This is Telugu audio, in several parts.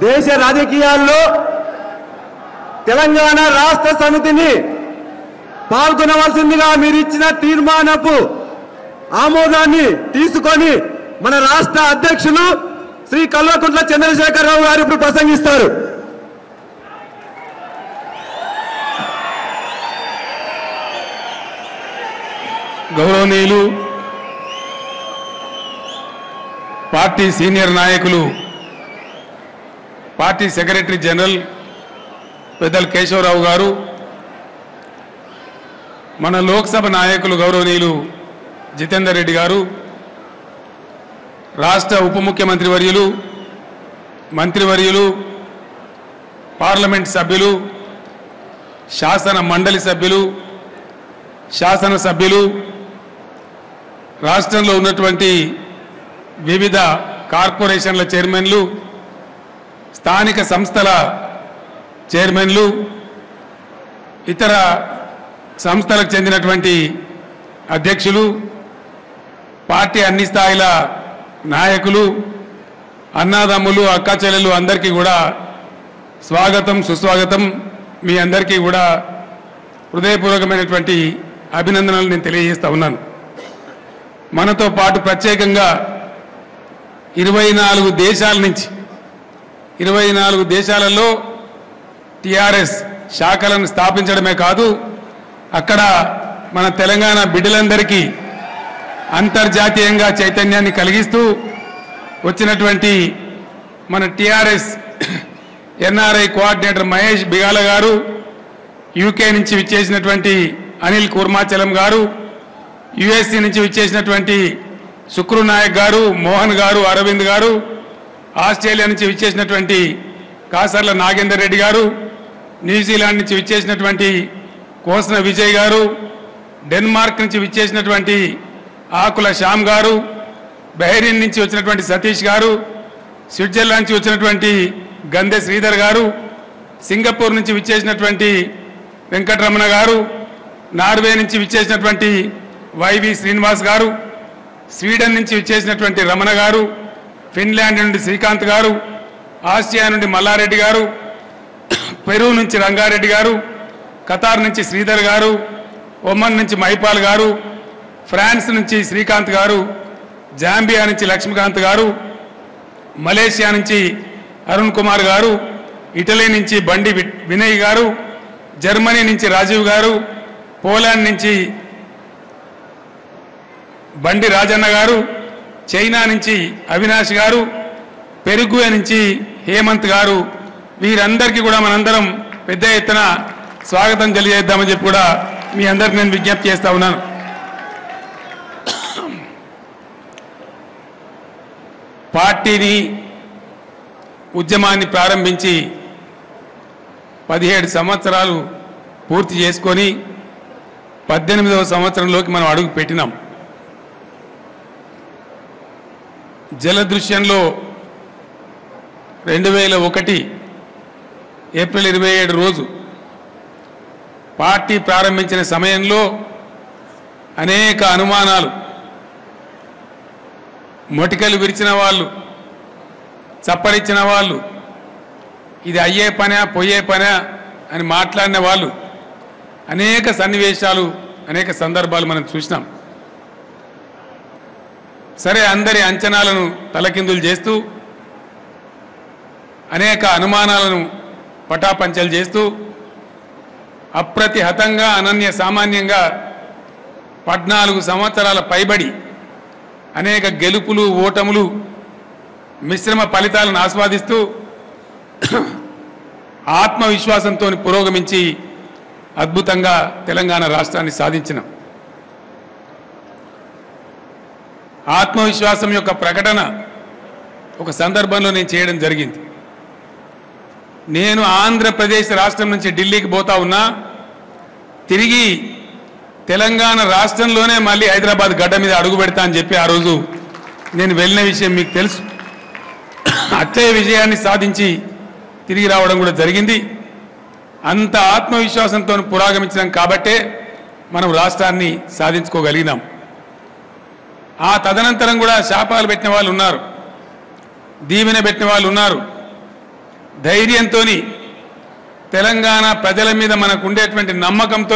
దేశ రాజకీయాల్లో తెలంగాణ రాష్ట్ర సమితిని పాల్గొనవలసిందిగా మీరు ఇచ్చిన తీర్మానపు ఆమోదాన్ని తీసుకొని మన రాష్ట్ర అధ్యక్షులు శ్రీ కల్వకుంట్ల చంద్రశేఖరరావు గారు ఇప్పుడు ప్రసంగిస్తారు గౌరవనీయులు పార్టీ సీనియర్ నాయకులు పార్టీ సెక్రటరీ జనరల్ పెద్దలు కేశవరావు గారు మన లోక్సభ నాయకులు గౌరవనీయులు జితేందర్ రెడ్డి గారు రాష్ట్ర ఉప ముఖ్యమంత్రి వర్యులు మంత్రివర్యులు పార్లమెంట్ సభ్యులు శాసన మండలి సభ్యులు శాసన సభ్యులు రాష్ట్రంలో ఉన్నటువంటి వివిధ కార్పొరేషన్ల చైర్మన్లు స్థానిక సంస్థల చైర్మన్లు ఇతర సంస్థలకు చెందినటువంటి అధ్యక్షులు పార్టీ అన్ని స్థాయిల నాయకులు అన్నాదమ్ములు అక్కా చెల్లెలు అందరికీ కూడా స్వాగతం సుస్వాగతం మీ అందరికీ కూడా హృదయపూర్వకమైనటువంటి అభినందనలు నేను తెలియజేస్తా ఉన్నాను మనతో పాటు ప్రత్యేకంగా ఇరవై నాలుగు దేశాల నుంచి ఇరవై నాలుగు దేశాలలో టిఆర్ఎస్ శాఖలను స్థాపించడమే కాదు అక్కడ మన తెలంగాణ బిడ్డలందరికీ అంతర్జాతీయంగా చైతన్యాన్ని కలిగిస్తూ వచ్చినటువంటి మన TRS NRI coordinator Mahesh Bigala గారు యూకే నుంచి విచ్చేసినటువంటి అనిల్ కుర్మాచలం గారు యుఎస్సి నుంచి విచ్చేసినటువంటి శుక్రు నాయక్ గారు మోహన్ గారు అరవింద్ గారు ఆస్ట్రేలియా నుంచి విచ్చేసినటువంటి కాసర్ల నాగేందర్ రెడ్డి గారు న్యూజిలాండ్ నుంచి విచ్చేసినటువంటి కోసన విజయ్ గారు డెన్మార్క్ నుంచి విచ్చేసినటువంటి ఆకుల శ్యామ్ గారు బహరీన్ నుంచి వచ్చినటువంటి సతీష్ గారు స్విట్జర్లాండ్ నుంచి వచ్చినటువంటి గంధె శ్రీధర్ గారు సింగపూర్ నుంచి విచ్చేసినటువంటి వెంకటరమణ గారు నార్వే నుంచి విచ్చేసినటువంటి వైవి శ్రీనివాస్ గారు స్వీడన్ నుంచి విచ్చేసినటువంటి రమణ గారు ఫిన్లాండ్ నుండి శ్రీకాంత్ గారు ఆసియా నుండి మల్లారెడ్డి గారు పెరు నుంచి రంగారెడ్డి గారు ఖతార్ నుంచి శ్రీధర్ గారు ఒమన్ నుంచి మైపాల్ గారు ఫ్రాన్స్ నుంచి శ్రీకాంత్ గారు జాంబియా నుంచి లక్ష్మీకాంత్ గారు మలేషియా నుంచి అరుణ్ కుమార్ గారు ఇటలీ నుంచి బండి వి- వినయ్ గారు జర్మనీ నుంచి రాజీవ్ గారు పోలాండ్ నుంచి బండి రాజన్న గారు చైనా నుంచి అవినాష్ గారు పెరుగుయ నుంచి హేమంత్ గారు వీరందరికీ కూడా మనందరం పెద్ద ఎత్తున స్వాగతం తెలియజేద్దామని చెప్పి కూడా మీ అందరికి నేను విజ్ఞప్తి చేస్తా ఉన్నాను పార్టీని ఉద్యమాన్ని ప్రారంభించి పదిహేడు సంవత్సరాలు పూర్తి చేసుకొని పద్దెనిమిదవ సంవత్సరంలోకి మనం అడుగు పెట్టినాం జలదృశ్యంలో రెండు వేల ఒకటి ఏప్రిల్ ఇరవై ఏడు రోజు పార్టీ ప్రారంభించిన సమయంలో అనేక అనుమానాలు మొటికలు విరిచిన వాళ్ళు చప్పరిచ్చిన వాళ్ళు ఇది అయ్యే పనా పోయే పనా అని మాట్లాడిన వాళ్ళు అనేక సన్నివేశాలు అనేక సందర్భాలు మనం చూసినాం సరే అందరి అంచనాలను తలకిందులు చేస్తూ అనేక అనుమానాలను పటాపంచలు చేస్తూ అప్రతిహతంగా అనన్య సామాన్యంగా పద్నాలుగు సంవత్సరాల పైబడి అనేక గెలుపులు ఓటములు మిశ్రమ ఫలితాలను ఆస్వాదిస్తూ ఆత్మవిశ్వాసంతో పురోగమించి అద్భుతంగా తెలంగాణ రాష్ట్రాన్ని సాధించినాం ఆత్మవిశ్వాసం యొక్క ప్రకటన ఒక సందర్భంలో నేను చేయడం జరిగింది నేను ఆంధ్రప్రదేశ్ రాష్ట్రం నుంచి ఢిల్లీకి పోతా ఉన్నా తిరిగి తెలంగాణ రాష్ట్రంలోనే మళ్ళీ హైదరాబాద్ గడ్డ మీద అడుగు పెడతా అని చెప్పి ఆ రోజు నేను వెళ్ళిన విషయం మీకు తెలుసు అచ్చయ విజయాన్ని సాధించి తిరిగి రావడం కూడా జరిగింది అంత ఆత్మవిశ్వాసంతో పురోగమించినాం కాబట్టే మనం రాష్ట్రాన్ని సాధించుకోగలిగినాం ఆ తదనంతరం కూడా శాపాలు పెట్టిన వాళ్ళు ఉన్నారు దీవెన పెట్టిన వాళ్ళు ఉన్నారు ధైర్యంతో తెలంగాణ ప్రజల మీద మనకు ఉండేటువంటి నమ్మకంతో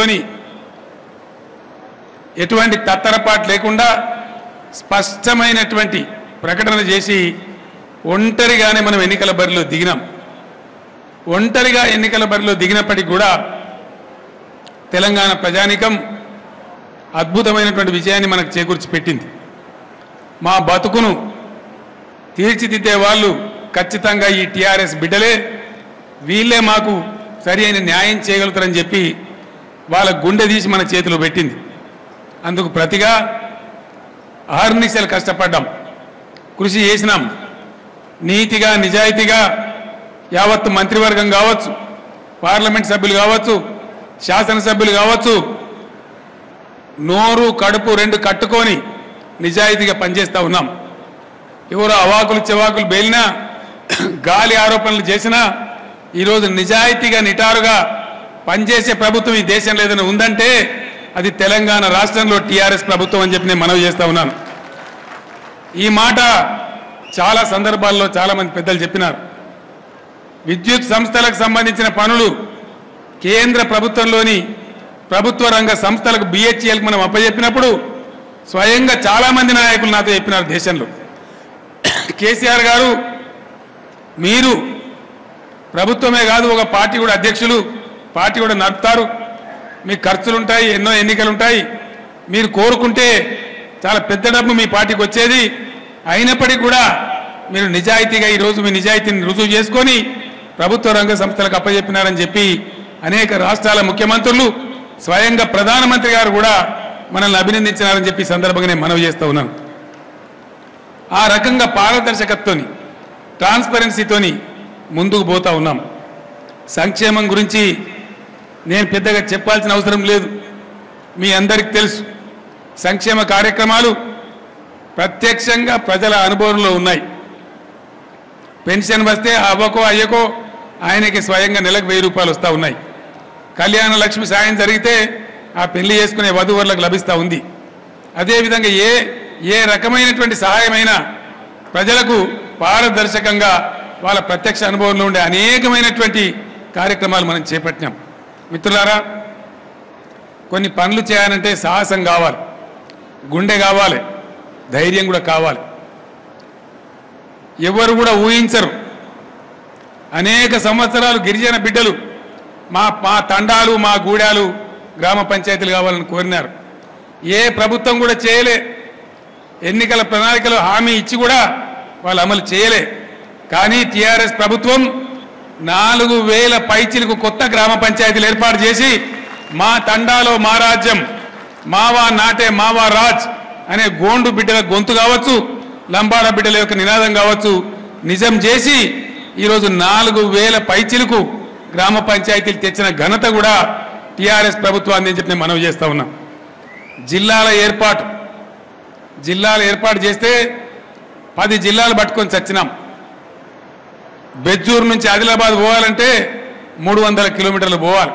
ఎటువంటి తత్తరపాటు లేకుండా స్పష్టమైనటువంటి ప్రకటన చేసి ఒంటరిగానే మనం ఎన్నికల బరిలో దిగినాం ఒంటరిగా ఎన్నికల బరిలో దిగినప్పటికీ కూడా తెలంగాణ ప్రజానికం అద్భుతమైనటువంటి విజయాన్ని మనకు చేకూర్చి పెట్టింది మా బతుకును తీర్చిదిద్దే వాళ్ళు ఖచ్చితంగా ఈ టీఆర్ఎస్ బిడ్డలే వీళ్ళే మాకు సరి అయిన న్యాయం చేయగలుగుతారని చెప్పి వాళ్ళ గుండె తీసి మన చేతిలో పెట్టింది అందుకు ప్రతిగా ఆర్నిశలు కష్టపడ్డాం కృషి చేసినాం నీతిగా నిజాయితీగా యావత్తు మంత్రివర్గం కావచ్చు పార్లమెంట్ సభ్యులు కావచ్చు శాసనసభ్యులు కావచ్చు నోరు కడుపు రెండు కట్టుకొని నిజాయితీగా పనిచేస్తూ ఉన్నాం ఎవరో అవాకులు చెవాకులు బేలినా గాలి ఆరోపణలు చేసినా ఈరోజు నిజాయితీగా నిటారుగా పనిచేసే ప్రభుత్వం ఈ దేశంలో ఏదైనా ఉందంటే అది తెలంగాణ రాష్ట్రంలో టీఆర్ఎస్ ప్రభుత్వం అని చెప్పి నేను మనవి చేస్తా ఉన్నాను ఈ మాట చాలా సందర్భాల్లో చాలా మంది పెద్దలు చెప్పినారు విద్యుత్ సంస్థలకు సంబంధించిన పనులు కేంద్ర ప్రభుత్వంలోని ప్రభుత్వ రంగ సంస్థలకు బిహెచ్ఎల్కి మనం అప్పచెప్పినప్పుడు స్వయంగా చాలా మంది నాయకులు నాతో చెప్పినారు దేశంలో కేసీఆర్ గారు మీరు ప్రభుత్వమే కాదు ఒక పార్టీ కూడా అధ్యక్షులు పార్టీ కూడా నడుపుతారు మీకు ఖర్చులు ఉంటాయి ఎన్నో ఎన్నికలు ఉంటాయి మీరు కోరుకుంటే చాలా పెద్ద డబ్బు మీ పార్టీకి వచ్చేది అయినప్పటికీ కూడా మీరు నిజాయితీగా ఈరోజు మీ నిజాయితీని రుజువు చేసుకొని ప్రభుత్వ రంగ సంస్థలకు అప్పచెప్పినారని చెప్పి అనేక రాష్ట్రాల ముఖ్యమంత్రులు స్వయంగా ప్రధానమంత్రి గారు కూడా మనల్ని అభినందించినారని చెప్పి ఈ సందర్భంగా నేను మనవి చేస్తూ ఉన్నాను ఆ రకంగా పారదర్శకతతోని ట్రాన్స్పరెన్సీతోని ముందుకు పోతా ఉన్నాం సంక్షేమం గురించి నేను పెద్దగా చెప్పాల్సిన అవసరం లేదు మీ అందరికీ తెలుసు సంక్షేమ కార్యక్రమాలు ప్రత్యక్షంగా ప్రజల అనుభవంలో ఉన్నాయి పెన్షన్ వస్తే అవ్వకో అయ్యకో ఆయనకి స్వయంగా నెలకు వెయ్యి రూపాయలు వస్తూ ఉన్నాయి కళ్యాణ లక్ష్మి సాయం జరిగితే ఆ పెళ్లి చేసుకునే వధువరులకు లభిస్తూ ఉంది అదేవిధంగా ఏ ఏ రకమైనటువంటి సహాయమైనా ప్రజలకు పారదర్శకంగా వాళ్ళ ప్రత్యక్ష అనుభవంలో ఉండే అనేకమైనటువంటి కార్యక్రమాలు మనం చేపట్టినాం మిత్రులారా కొన్ని పనులు చేయాలంటే సాహసం కావాలి గుండె కావాలి ధైర్యం కూడా కావాలి ఎవరు కూడా ఊహించరు అనేక సంవత్సరాలు గిరిజన బిడ్డలు మా మా తండాలు మా గూడాలు గ్రామ పంచాయతీలు కావాలని కోరినారు ఏ ప్రభుత్వం కూడా చేయలే ఎన్నికల ప్రణాళికలో హామీ ఇచ్చి కూడా వాళ్ళు అమలు చేయలే కానీ టీఆర్ఎస్ ప్రభుత్వం నాలుగు వేల పైచిలకు కొత్త గ్రామ పంచాయతీలు ఏర్పాటు చేసి మా తండాలో మా రాజ్యం మావా నాటే మావా రాజ్ అనే గోండు బిడ్డల గొంతు కావచ్చు లంబాడ బిడ్డల యొక్క నినాదం కావచ్చు నిజం చేసి ఈరోజు నాలుగు వేల పైచిలకు గ్రామ పంచాయతీలు తెచ్చిన ఘనత కూడా టీఆర్ఎస్ ప్రభుత్వాన్ని అని చెప్పి నేను మనవి చేస్తా ఉన్నా జిల్లాల ఏర్పాటు జిల్లాలు ఏర్పాటు చేస్తే పది జిల్లాలు పట్టుకొని చచ్చినాం బెజ్జూరు నుంచి ఆదిలాబాద్ పోవాలంటే మూడు వందల కిలోమీటర్లు పోవాలి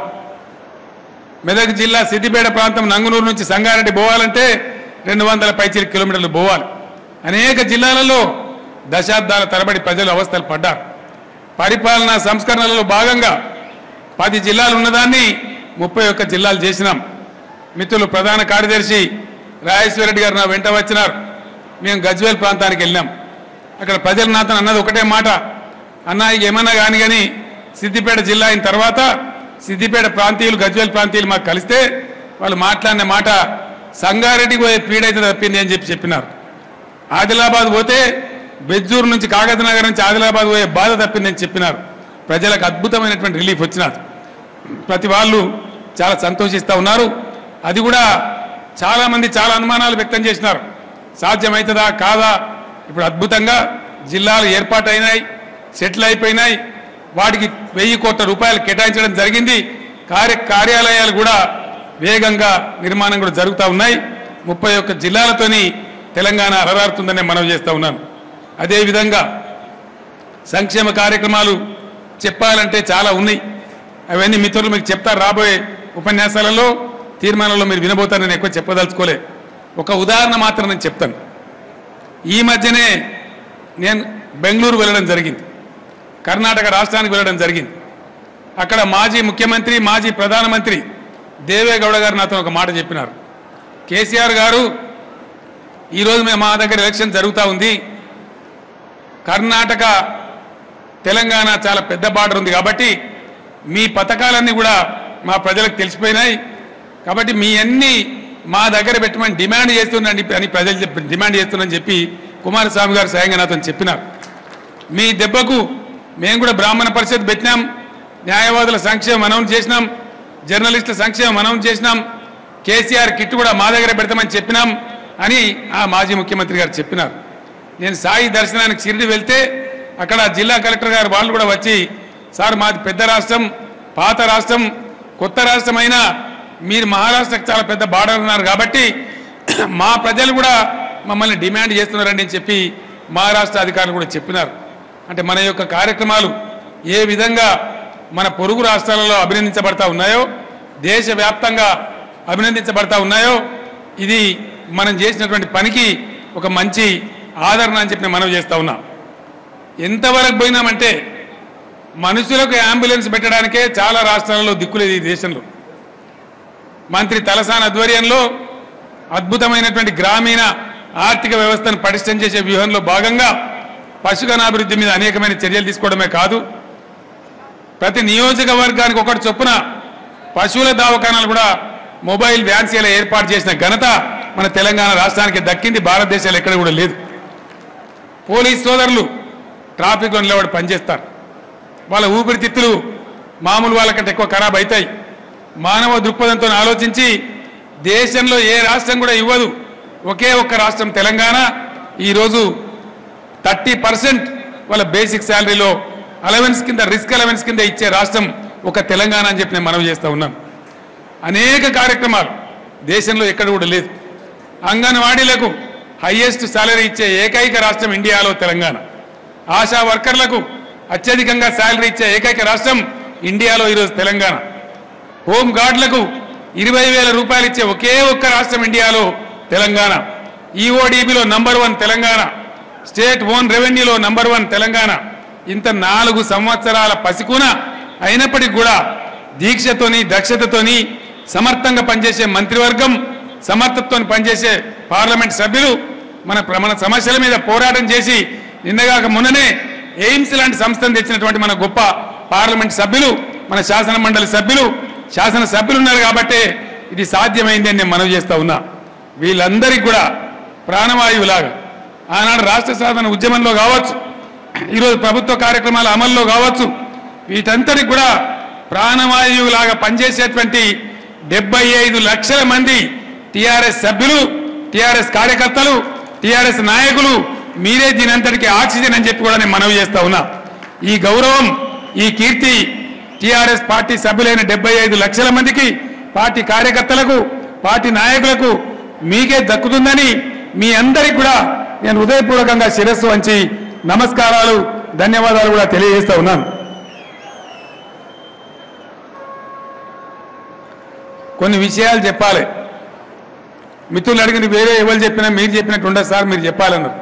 మెదక్ జిల్లా సిద్దిపేట ప్రాంతం నంగునూరు నుంచి సంగారెడ్డి పోవాలంటే రెండు వందల పైచీల కిలోమీటర్లు పోవాలి అనేక జిల్లాలలో దశాబ్దాల తరబడి ప్రజలు అవస్థలు పడ్డారు పరిపాలనా సంస్కరణలలో భాగంగా పది జిల్లాలు ఉన్నదాన్ని ముప్పై ఒక్క జిల్లాలు చేసినాం మిత్రులు ప్రధాన కార్యదర్శి రాజేశ్వర రెడ్డి గారు నా వెంట వచ్చినారు మేము గజ్వేల్ ప్రాంతానికి వెళ్ళినాం అక్కడ ప్రజలు నాతో అన్నది ఒకటే మాట అన్నా ఇక ఏమన్నా కానీ కానీ సిద్దిపేట జిల్లా అయిన తర్వాత సిద్దిపేట ప్రాంతీయులు గజ్వేల్ ప్రాంతీయులు మాకు కలిస్తే వాళ్ళు మాట్లాడిన మాట సంగారెడ్డికి పోయే పీడైతే తప్పింది అని చెప్పి చెప్పినారు ఆదిలాబాద్ పోతే బెజ్జూరు నుంచి కాగజ్నగర్ నుంచి ఆదిలాబాద్ పోయే బాధ తప్పిందని చెప్పినారు ప్రజలకు అద్భుతమైనటువంటి రిలీఫ్ వచ్చినారు ప్రతి వాళ్ళు చాలా సంతోషిస్తూ ఉన్నారు అది కూడా చాలా మంది చాలా అనుమానాలు వ్యక్తం చేసినారు సాధ్యమవుతుందా కాదా ఇప్పుడు అద్భుతంగా జిల్లాలు ఏర్పాటైనాయి సెటిల్ అయిపోయినాయి వాటికి వెయ్యి కోట్ల రూపాయలు కేటాయించడం జరిగింది కార్య కార్యాలయాలు కూడా వేగంగా నిర్మాణం కూడా జరుగుతూ ఉన్నాయి ముప్పై ఒక్క జిల్లాలతోని తెలంగాణ అలరారుతుందనే మనవి చేస్తూ ఉన్నాను అదేవిధంగా సంక్షేమ కార్యక్రమాలు చెప్పాలంటే చాలా ఉన్నాయి అవన్నీ మిత్రులు మీకు చెప్తారు రాబోయే ఉపన్యాసాలలో తీర్మానంలో మీరు వినబోతారు నేను ఎక్కువ చెప్పదలుచుకోలే ఒక ఉదాహరణ మాత్రం నేను చెప్తాను ఈ మధ్యనే నేను బెంగళూరు వెళ్ళడం జరిగింది కర్ణాటక రాష్ట్రానికి వెళ్ళడం జరిగింది అక్కడ మాజీ ముఖ్యమంత్రి మాజీ ప్రధానమంత్రి దేవేగౌడ గారు నాతో ఒక మాట చెప్పినారు కేసీఆర్ గారు ఈరోజు మేము మా దగ్గర ఎలక్షన్ జరుగుతూ ఉంది కర్ణాటక తెలంగాణ చాలా పెద్ద బార్డర్ ఉంది కాబట్టి మీ పథకాలన్నీ కూడా మా ప్రజలకు తెలిసిపోయినాయి కాబట్టి మీ అన్ని మా దగ్గర పెట్టమని డిమాండ్ చేస్తుందని అని ప్రజలు చెప్పి డిమాండ్ చేస్తున్నారని చెప్పి కుమారస్వామి గారు స్వయంగా నాతో చెప్పినారు మీ దెబ్బకు మేము కూడా బ్రాహ్మణ పరిషత్ పెట్టినాం న్యాయవాదుల సంక్షేమం అనౌన్స్ చేసినాం జర్నలిస్టుల సంక్షేమం అనౌన్స్ చేసినాం కేసీఆర్ కిట్ కూడా మా దగ్గర పెడతామని చెప్పినాం అని ఆ మాజీ ముఖ్యమంత్రి గారు చెప్పినారు నేను సాయి దర్శనానికి షిరిడి వెళ్తే అక్కడ జిల్లా కలెక్టర్ గారు వాళ్ళు కూడా వచ్చి సార్ మాది పెద్ద రాష్ట్రం పాత రాష్ట్రం కొత్త రాష్ట్రం అయినా మీరు మహారాష్ట్రకు చాలా పెద్ద బార్డర్ ఉన్నారు కాబట్టి మా ప్రజలు కూడా మమ్మల్ని డిమాండ్ చేస్తున్నారండి అని చెప్పి మహారాష్ట్ర అధికారులు కూడా చెప్పినారు అంటే మన యొక్క కార్యక్రమాలు ఏ విధంగా మన పొరుగు రాష్ట్రాలలో అభినందించబడతా ఉన్నాయో దేశవ్యాప్తంగా అభినందించబడతా ఉన్నాయో ఇది మనం చేసినటువంటి పనికి ఒక మంచి ఆదరణ అని చెప్పి నేను మనవి చేస్తా ఉన్నా ఎంతవరకు పోయినామంటే మనుషులకు అంబులెన్స్ పెట్టడానికే చాలా రాష్ట్రాలలో దిక్కులేదు ఈ దేశంలో మంత్రి తలసాని ఆధ్వర్యంలో అద్భుతమైనటువంటి గ్రామీణ ఆర్థిక వ్యవస్థను పటిష్టం చేసే వ్యూహంలో భాగంగా పశుగణాభివృద్ధి మీద అనేకమైన చర్యలు తీసుకోవడమే కాదు ప్రతి నియోజకవర్గానికి ఒకటి చొప్పున పశువుల దవాఖానాలు కూడా మొబైల్ వ్యాన్సీల ఏర్పాటు చేసిన ఘనత మన తెలంగాణ రాష్ట్రానికి దక్కింది భారతదేశాలు ఎక్కడ కూడా లేదు పోలీస్ సోదరులు ట్రాఫిక్లో నిలబడి పనిచేస్తారు వాళ్ళ ఊపిరితిత్తులు మామూలు వాళ్ళకంటే ఎక్కువ ఖరాబ్ అవుతాయి మానవ దృక్పథంతో ఆలోచించి దేశంలో ఏ రాష్ట్రం కూడా ఇవ్వదు ఒకే ఒక్క రాష్ట్రం తెలంగాణ ఈరోజు థర్టీ పర్సెంట్ వాళ్ళ బేసిక్ శాలరీలో అలవెన్స్ కింద రిస్క్ అలవెన్స్ కింద ఇచ్చే రాష్ట్రం ఒక తెలంగాణ అని చెప్పి నేను మనవి చేస్తా ఉన్నాను అనేక కార్యక్రమాలు దేశంలో ఎక్కడ కూడా లేదు అంగన్వాడీలకు హైయెస్ట్ సాలరీ ఇచ్చే ఏకైక రాష్ట్రం ఇండియాలో తెలంగాణ ఆశా వర్కర్లకు అత్యధికంగా శాలరీ ఇచ్చే ఏకైక రాష్ట్రం ఇండియాలో ఈరోజు తెలంగాణ హోం గార్డులకు ఇరవై వేల రూపాయలు ఇచ్చే ఒకే ఒక్క రాష్ట్రం ఇండియాలో తెలంగాణ ఈఓడిబిలో number one Telangana state own రెవెన్యూలో నంబర్ వన్ తెలంగాణ ఇంత నాలుగు సంవత్సరాల పసికూన అయినప్పటికీ కూడా దీక్షతోని దక్షతతోని సమర్థంగా పనిచేసే మంత్రివర్గం సమర్థతతో పనిచేసే పార్లమెంట్ సభ్యులు మన మన సమస్యల మీద పోరాటం చేసి నిన్నగాక మొన్ననే ఎయిమ్స్ లాంటి సంస్థను తెచ్చినటువంటి మన గొప్ప పార్లమెంట్ సభ్యులు మన శాసన మండలి సభ్యులు శాసన సభ్యులు ఉన్నారు కాబట్టి ఇది సాధ్యమైంది అని నేను మనవి చేస్తా ఉన్నా వీళ్ళందరికీ కూడా ప్రాణవాయువులాగా ఆనాడు రాష్ట్ర సాధన ఉద్యమంలో కావచ్చు ఈరోజు ప్రభుత్వ కార్యక్రమాల అమల్లో కావచ్చు వీటంతటికి కూడా ప్రాణవాయువులాగా పనిచేసేటువంటి డెబ్బై ఐదు లక్షల మంది టిఆర్ఎస్ సభ్యులు టిఆర్ఎస్ కార్యకర్తలు టిఆర్ఎస్ నాయకులు మీరే దీనంతటికి ఆక్సిజన్ అని చెప్పి కూడా నేను మనవి చేస్తా ఉన్నా ఈ గౌరవం ఈ కీర్తి టిఆర్ఎస్ పార్టీ సభ్యులైన డెబ్బై ఐదు లక్షల మందికి పార్టీ కార్యకర్తలకు పార్టీ నాయకులకు మీకే దక్కుతుందని మీ అందరికి కూడా నేను హృదయపూర్వకంగా శిరస్సు వంచి నమస్కారాలు ధన్యవాదాలు కూడా తెలియజేస్తా ఉన్నాను కొన్ని విషయాలు చెప్పాలి మిత్రులు అడిగిన వేరే ఎవరు చెప్పినా మీరు చెప్పినట్టు ఉండదు సార్ మీరు చెప్పాలన్నారు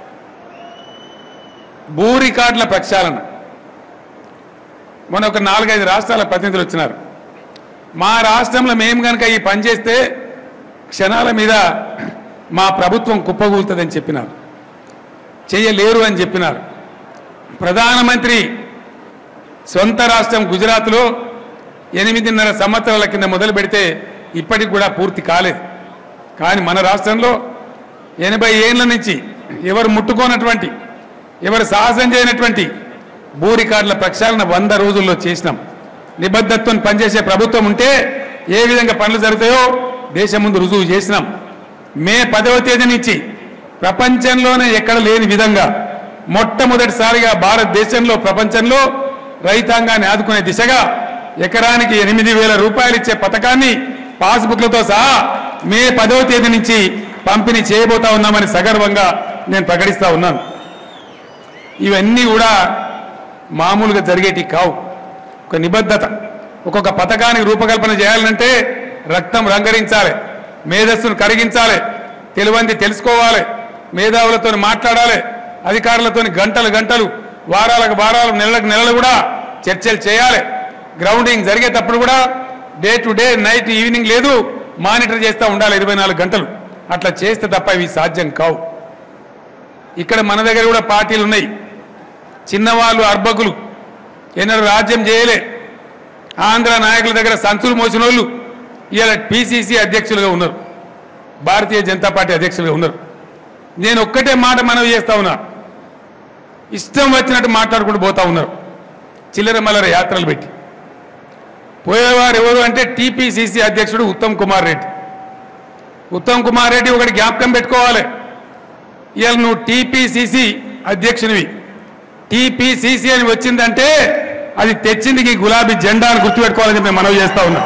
భూ రికార్డుల ప్రక్షాళన మొన్న ఒక నాలుగైదు రాష్ట్రాల ప్రతినిధులు వచ్చినారు మా రాష్ట్రంలో మేము కనుక ఈ పని చేస్తే క్షణాల మీద మా ప్రభుత్వం కుప్పగూలుతుందని చెప్పినారు చేయలేరు అని చెప్పినారు ప్రధానమంత్రి సొంత రాష్ట్రం గుజరాత్లో ఎనిమిదిన్నర సంవత్సరాల కింద మొదలు పెడితే ఇప్పటికి కూడా పూర్తి కాలేదు కానీ మన రాష్ట్రంలో ఎనభై ఏళ్ళ నుంచి ఎవరు ముట్టుకోనటువంటి ఎవరు సాహసం చేయనటువంటి భూ రికార్డుల ప్రక్షాళన వంద రోజుల్లో చేసినాం నిబద్ధతతో పనిచేసే ప్రభుత్వం ఉంటే ఏ విధంగా పనులు జరుగుతాయో దేశం ముందు రుజువు చేసినాం మే పదవ తేదీ నుంచి ప్రపంచంలోనే ఎక్కడ లేని విధంగా మొట్టమొదటిసారిగా భారతదేశంలో ప్రపంచంలో రైతాంగాన్ని ఆదుకునే దిశగా ఎకరానికి ఎనిమిది వేల రూపాయలు ఇచ్చే పథకాన్ని పాస్బుక్లతో సహా మే పదవ తేదీ నుంచి పంపిణీ చేయబోతా ఉన్నామని సగర్వంగా నేను ప్రకటిస్తా ఉన్నాను ఇవన్నీ కూడా మామూలుగా జరిగేటి కావు ఒక నిబద్ధత ఒక్కొక్క పథకానికి రూపకల్పన చేయాలంటే రక్తం రంగరించాలి మేధస్సును కరిగించాలి తెలివంది తెలుసుకోవాలి మేధావులతో మాట్లాడాలి అధికారులతో గంటలు గంటలు వారాలకు వారాలు నెలలకు నెలలు కూడా చర్చలు చేయాలి గ్రౌండింగ్ జరిగేటప్పుడు కూడా day to day night evening లేదు మానిటర్ చేస్తూ ఉండాలి ఇరవై నాలుగు గంటలు అట్లా చేస్తే తప్ప ఇవి సాధ్యం కావు ఇక్కడ మన దగ్గర కూడా పార్టీలు ఉన్నాయి చిన్నవాళ్ళు అర్భకులు ఎన్నడూ రాజ్యం చేయలే ఆంధ్ర నాయకుల దగ్గర సంచులు మోసిన వాళ్ళు ఇవాళ పిసిసి అధ్యక్షులుగా ఉన్నారు భారతీయ జనతా పార్టీ అధ్యక్షులుగా ఉన్నారు నేను ఒక్కటే మాట మనవి చేస్తా ఉన్నా ఇష్టం వచ్చినట్టు మాట్లాడుకుంటూ పోతా ఉన్నారు చిల్లర మల్లర యాత్రలు పెట్టి పోయేవారు ఎవరు అంటే టీపీసీసీ అధ్యక్షుడు ఉత్తమ్ కుమార్ రెడ్డి ఉత్తమ్ కుమార్ రెడ్డి ఒకటి జ్ఞాపకం పెట్టుకోవాలి ఇవాళ నువ్వు టీపీసీసీ అధ్యక్షునివి టీపీసీసీ అని వచ్చిందంటే అది తెచ్చింది ఈ గులాబీ జెండా అని గుర్తుపెట్టుకోవాలని చెప్పి నేను మనవి చేస్తా ఉన్నా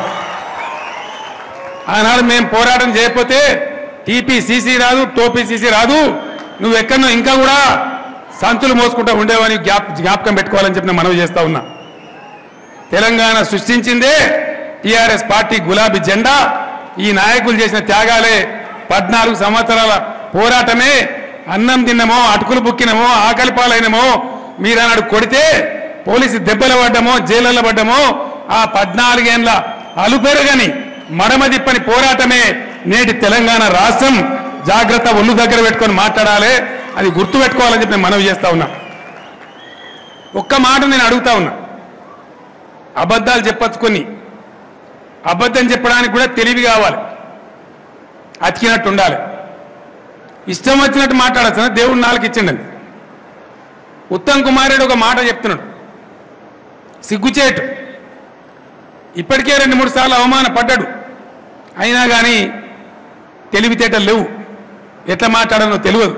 ఆనాడు మేము పోరాటం చేయకపోతే టీపీసీసీ రాదు టోపీసీసీ రాదు నువ్వు ఎక్కడో ఇంకా కూడా సంచులు మోసుకుంటూ ఉండేవని జ్ఞాప జ్ఞాపకం పెట్టుకోవాలని చెప్పి నేను మనవి చేస్తా ఉన్నా తెలంగాణ సృష్టించిందే టిఆర్ఎస్ పార్టీ గులాబీ జెండా ఈ నాయకులు చేసిన త్యాగాలే పద్నాలుగు సంవత్సరాల పోరాటమే అన్నం తిన్నమో అటుకులు బుక్కినమో ఆకలి పాలైనమో మీరన్నాడు కొడితే పోలీసు దెబ్బలు పడ్డమో జైళ్ళలో పడ్డమో ఆ పద్నాలుగేండ్ల అలుపెరగని మడమదిప్పని పోరాటమే నేటి తెలంగాణ రాష్ట్రం జాగ్రత్త ఒళ్ళు దగ్గర పెట్టుకొని మాట్లాడాలి అది గుర్తు పెట్టుకోవాలని చెప్పి నేను మనవి చేస్తా ఉన్నా ఒక్క మాట నేను అడుగుతా ఉన్నా అబద్ధాలు చెప్పచ్చుకొని అబద్ధం చెప్పడానికి కూడా తెలివి కావాలి అతికినట్టు ఉండాలి ఇష్టం వచ్చినట్టు మాట్లాడచ్చు దేవుడు నాలుగు ఇచ్చిండని ఉత్తమ్ కుమార్ రెడ్డి ఒక మాట చెప్తున్నాడు సిగ్గుచేటు ఇప్పటికే రెండు మూడు సార్లు అవమానపడ్డాడు అయినా కానీ తెలివితేటలు లేవు ఎట్లా మాట్లాడాలో తెలియదు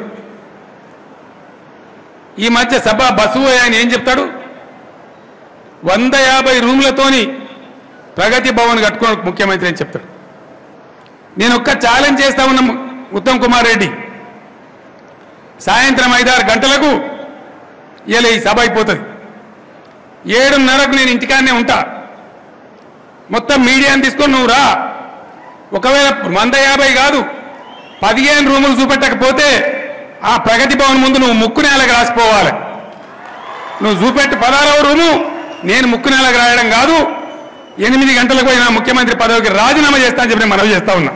ఈ మధ్య సభ బస్సు ఆయన ఏం చెప్తాడు వంద యాభై రూమ్లతోని ప్రగతి భవన్ కట్టుకున్న ముఖ్యమంత్రి అని చెప్తాడు నేను ఒక్క ఛాలెంజ్ చేస్తా ఉన్న ఉత్తమ్ కుమార్ రెడ్డి సాయంత్రం ఐదారు గంటలకు ఇలా ఈ సభ అయిపోతుంది ఏడున్నరకు నేను ఇంటికాడనే ఉంటా మొత్తం మీడియాని తీసుకొని నువ్వు రా ఒకవేళ వంద యాభై కాదు పదిహేను రూములు చూపెట్టకపోతే ఆ ప్రగతి భవన్ ముందు నువ్వు ముక్కు నేలకు రాసిపోవాలి నువ్వు చూపెట్టు పదహారవ రూము నేను ముక్కు నేలకు రాయడం కాదు ఎనిమిది గంటలకు పోయిన ముఖ్యమంత్రి పదవికి రాజీనామా చేస్తా అని చెప్పి నేను మనవి చేస్తా ఉన్నా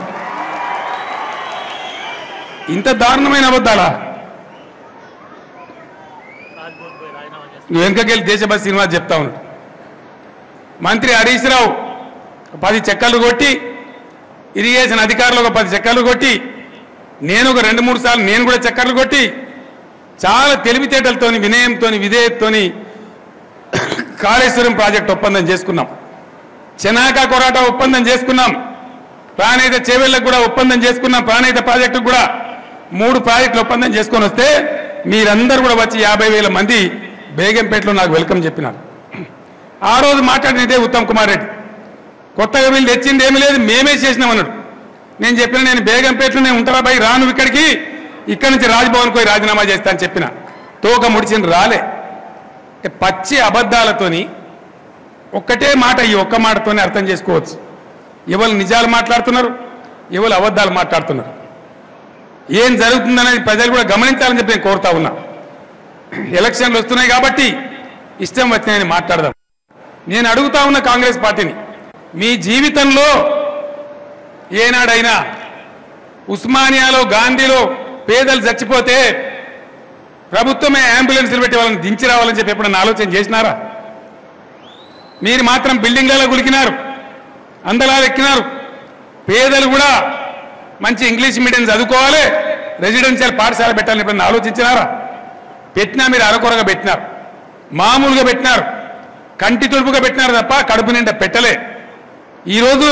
ఇంత దారుణమైన అబద్ధాలా నువ్వు వెనుకకెళ్ళి దేశభక్తి సినిమా చెప్తా ఉన్నాడు మంత్రి హరీష్ రావు పది చెక్కలు కొట్టి ఇరిగేషన్ అధికారులు ఒక పది చెక్కలు కొట్టి నేను ఒక రెండు మూడు సార్లు నేను కూడా చక్కర్లు కొట్టి చాలా తెలివితేటలతోని వినయంతోని విధేయతతోని కాళేశ్వరం ప్రాజెక్ట్ ఒప్పందం చేసుకున్నాం చెనాక కొరాట ఒప్పందం చేసుకున్నాం ప్రాణహిత చేవెళ్ళకు కూడా ఒప్పందం చేసుకున్నాం ప్రాణహిత ప్రాజెక్టు కూడా మూడు ప్రాజెక్టులు ఒప్పందం చేసుకొని వస్తే మీరందరూ కూడా వచ్చి యాభై వేల మంది బేగంపేటలో నాకు వెల్కమ్ చెప్పినారు ఆ రోజు మాట్లాడినదే ఉత్తమ్ కుమార్ రెడ్డి కొత్తగా వీళ్ళు తెచ్చింది ఏమీ లేదు మేమే చేసినాం అన్నాడు నేను చెప్పిన నేను బేగంపేటలోనే ఉంటారా బై రాను ఇక్కడికి ఇక్కడి నుంచి రాజ్భవన్ పోయి రాజీనామా చేస్తా అని చెప్పిన తోక ముడిచింది రాలే అంటే పచ్చి అబద్ధాలతోని ఒక్కటే మాట ఈ ఒక్క మాటతోనే అర్థం చేసుకోవచ్చు ఎవరు నిజాలు మాట్లాడుతున్నారు ఎవరు అబద్ధాలు మాట్లాడుతున్నారు ఏం జరుగుతుందనేది ప్రజలు కూడా గమనించాలని చెప్పి నేను కోరుతా ఉన్నా ఎలక్షన్లు వస్తున్నాయి కాబట్టి ఇష్టం వచ్చినాయని మాట్లాడదాం నేను అడుగుతా ఉన్న కాంగ్రెస్ పార్టీని మీ జీవితంలో ఏనాడైనా ఉస్మానియాలో గాంధీలో పేదలు చచ్చిపోతే ప్రభుత్వమే అంబులెన్స్లు పెట్టి వాళ్ళని దించి రావాలని చెప్పి ఎప్పుడన్నా ఆలోచన చేసినారా మీరు మాత్రం బిల్డింగ్లలో గులికినారు అందలాలు ఎక్కినారు పేదలు కూడా మంచి ఇంగ్లీష్ మీడియం చదువుకోవాలి రెసిడెన్షియల్ పాఠశాల పెట్టాలని ఎప్పుడన్నా ఆలోచించినారా పెట్టినా మీరు అరకొరగా పెట్టినారు మామూలుగా పెట్టినారు కంటి తుడుపుగా పెట్టినారు తప్ప కడుపు నిండా పెట్టలే ఈరోజు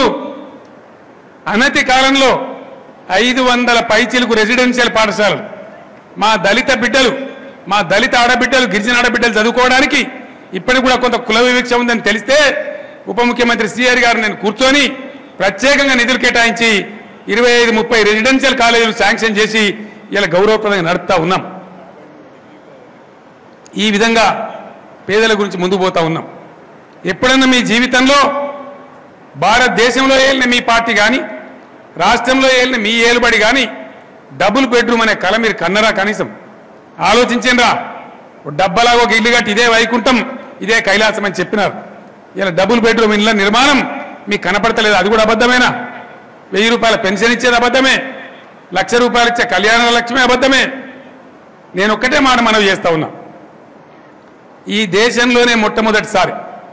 అనతి కాలంలో ఐదు వందల పైచిలకు రెసిడెన్షియల్ పాఠశాలలు మా దళిత బిడ్డలు మా దళిత ఆడబిడ్డలు గిరిజన ఆడబిడ్డలు చదువుకోవడానికి ఇప్పటికి కూడా కొంత కుల వివక్ష ఉందని తెలిస్తే ఉప ముఖ్యమంత్రి సిఆర్ గారు నేను కూర్చొని ప్రత్యేకంగా నిధులు కేటాయించి ఇరవై ఐదు ముప్పై రెసిడెన్షియల్ కాలేజీలు శాంక్షన్ చేసి ఇలా గౌరవప్రదంగా నడుపుతా ఉన్నాం ఈ విధంగా పేదల గురించి ముందు పోతా ఉన్నాం ఎప్పుడన్నా మీ జీవితంలో భారతదేశంలో ఏలిన మీ పార్టీ కానీ రాష్ట్రంలో ఏలిన మీ ఏలుబడి కానీ డబుల్ బెడ్రూమ్ అనే కళ మీరు కన్నరా కనీసం ఆలోచించండిరా ఓ డబ్బలాగా ఒక ఇల్లు కట్టి ఇదే వైకుంఠం ఇదే కైలాసం అని చెప్పినారు ఇలా డబుల్ బెడ్రూమ్ ఇళ్ళ నిర్మాణం మీకు కనపడతలేదు అది కూడా అబద్ధమేనా వెయ్యి రూపాయల పెన్షన్ ఇచ్చేది అబద్ధమే లక్ష రూపాయలు ఇచ్చే కళ్యాణ లక్ష్మి అబద్ధమే నేను ఒక్కటే మాట మనవి చేస్తా ఉన్నా ఈ దేశంలోనే మొట్టమొదటిసారి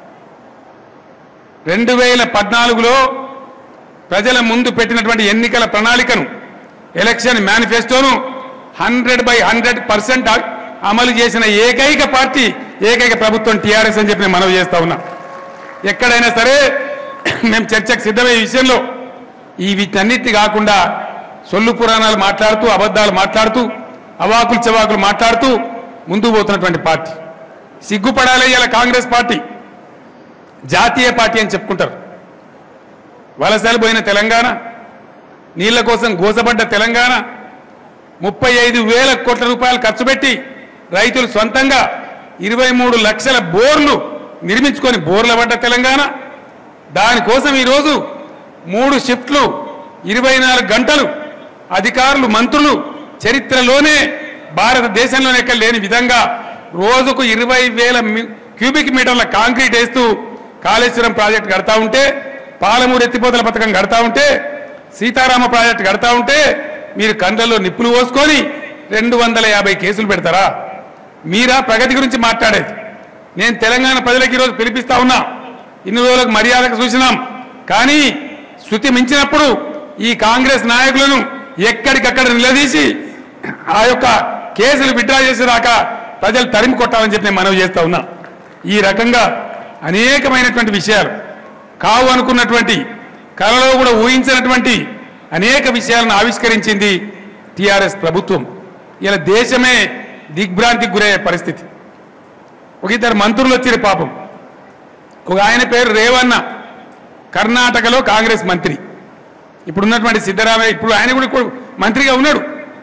రెండు వేల పద్నాలుగులో ప్రజల ముందు పెట్టినటువంటి ఎన్నికల ప్రణాళికను ఎలక్షన్ మేనిఫెస్టోను హండ్రెడ్ బై హండ్రెడ్ పర్సెంట్ అమలు చేసిన ఏకైక పార్టీ ఏకైక ప్రభుత్వం టీఆర్ఎస్ అని చెప్పి నేను మనవి చేస్తా ఉన్నా ఎక్కడైనా సరే మేము చర్చకు సిద్ధమయ్యే విషయంలో ఈ వీటన్నిటి కాకుండా సొల్లు పురాణాలు మాట్లాడుతూ అబద్ధాలు మాట్లాడుతూ అవాకులు చవాకులు మాట్లాడుతూ ముందుకు పోతున్నటువంటి పార్టీ సిగ్గుపడాలి ఇలా కాంగ్రెస్ పార్టీ జాతీయ పార్టీ అని చెప్పుకుంటారు వలసలు పోయిన తెలంగాణ నీళ్ల కోసం గోసపడ్డ తెలంగాణ ముప్పై ఐదు వేల కోట్ల రూపాయలు ఖర్చు పెట్టి రైతులు సొంతంగా ఇరవై మూడు లక్షల బోర్లు నిర్మించుకొని బోర్ల పడ్డ తెలంగాణ దానికోసం ఈరోజు మూడు షిఫ్ట్లు ఇరవై నాలుగు గంటలు అధికారులు మంత్రులు చరిత్రలోనే భారతదేశంలోనే ఎక్కడ లేని విధంగా రోజుకు ఇరవై వేల మీ- క్యూబిక్ మీటర్ల కాంక్రీట్ వేస్తూ కాళేశ్వరం ప్రాజెక్ట్ కడతా ఉంటే పాలమూరు ఎత్తిపోతల పథకం కడతా ఉంటే సీతారామ ప్రాజెక్ట్ కడతా ఉంటే మీరు కండ్లలో నిప్పులు పోసుకొని రెండు వందల యాభై కేసులు పెడతారా మీరా ప్రగతి గురించి మాట్లాడేది నేను తెలంగాణ ప్రజలకు ఈరోజు పిలిపిస్తా ఉన్నా ఇన్ని రోజులకు మర్యాదకు చూసినాం కానీ శృతి మించినప్పుడు ఈ కాంగ్రెస్ నాయకులను ఎక్కడికక్కడ నిలదీసి ఆ యొక్క కేసులు విడ్డ్రా చేసేదాకా ప్రజలు తరిమి కొట్టాలని చెప్పి నేను మనవి చేస్తా ఉన్నా ఈ రకంగా అనేకమైనటువంటి విషయాలు కావు అనుకున్నటువంటి కలలో కూడా ఊహించినటువంటి అనేక విషయాలను ఆవిష్కరించింది టిఆర్ఎస్ ప్రభుత్వం ఇలా దేశమే దిగ్భ్రాంతికి గురయ్యే పరిస్థితి ఒక ఇద్దరు మంత్రులు వచ్చారు పాపం ఒక ఆయన పేరు రేవన్న కర్ణాటకలో కాంగ్రెస్ మంత్రి ఇప్పుడు ఉన్నటువంటి సిద్ధరామయ్య ఇప్పుడు ఆయన కూడా ఇప్పుడు మంత్రిగా ఉన్నాడు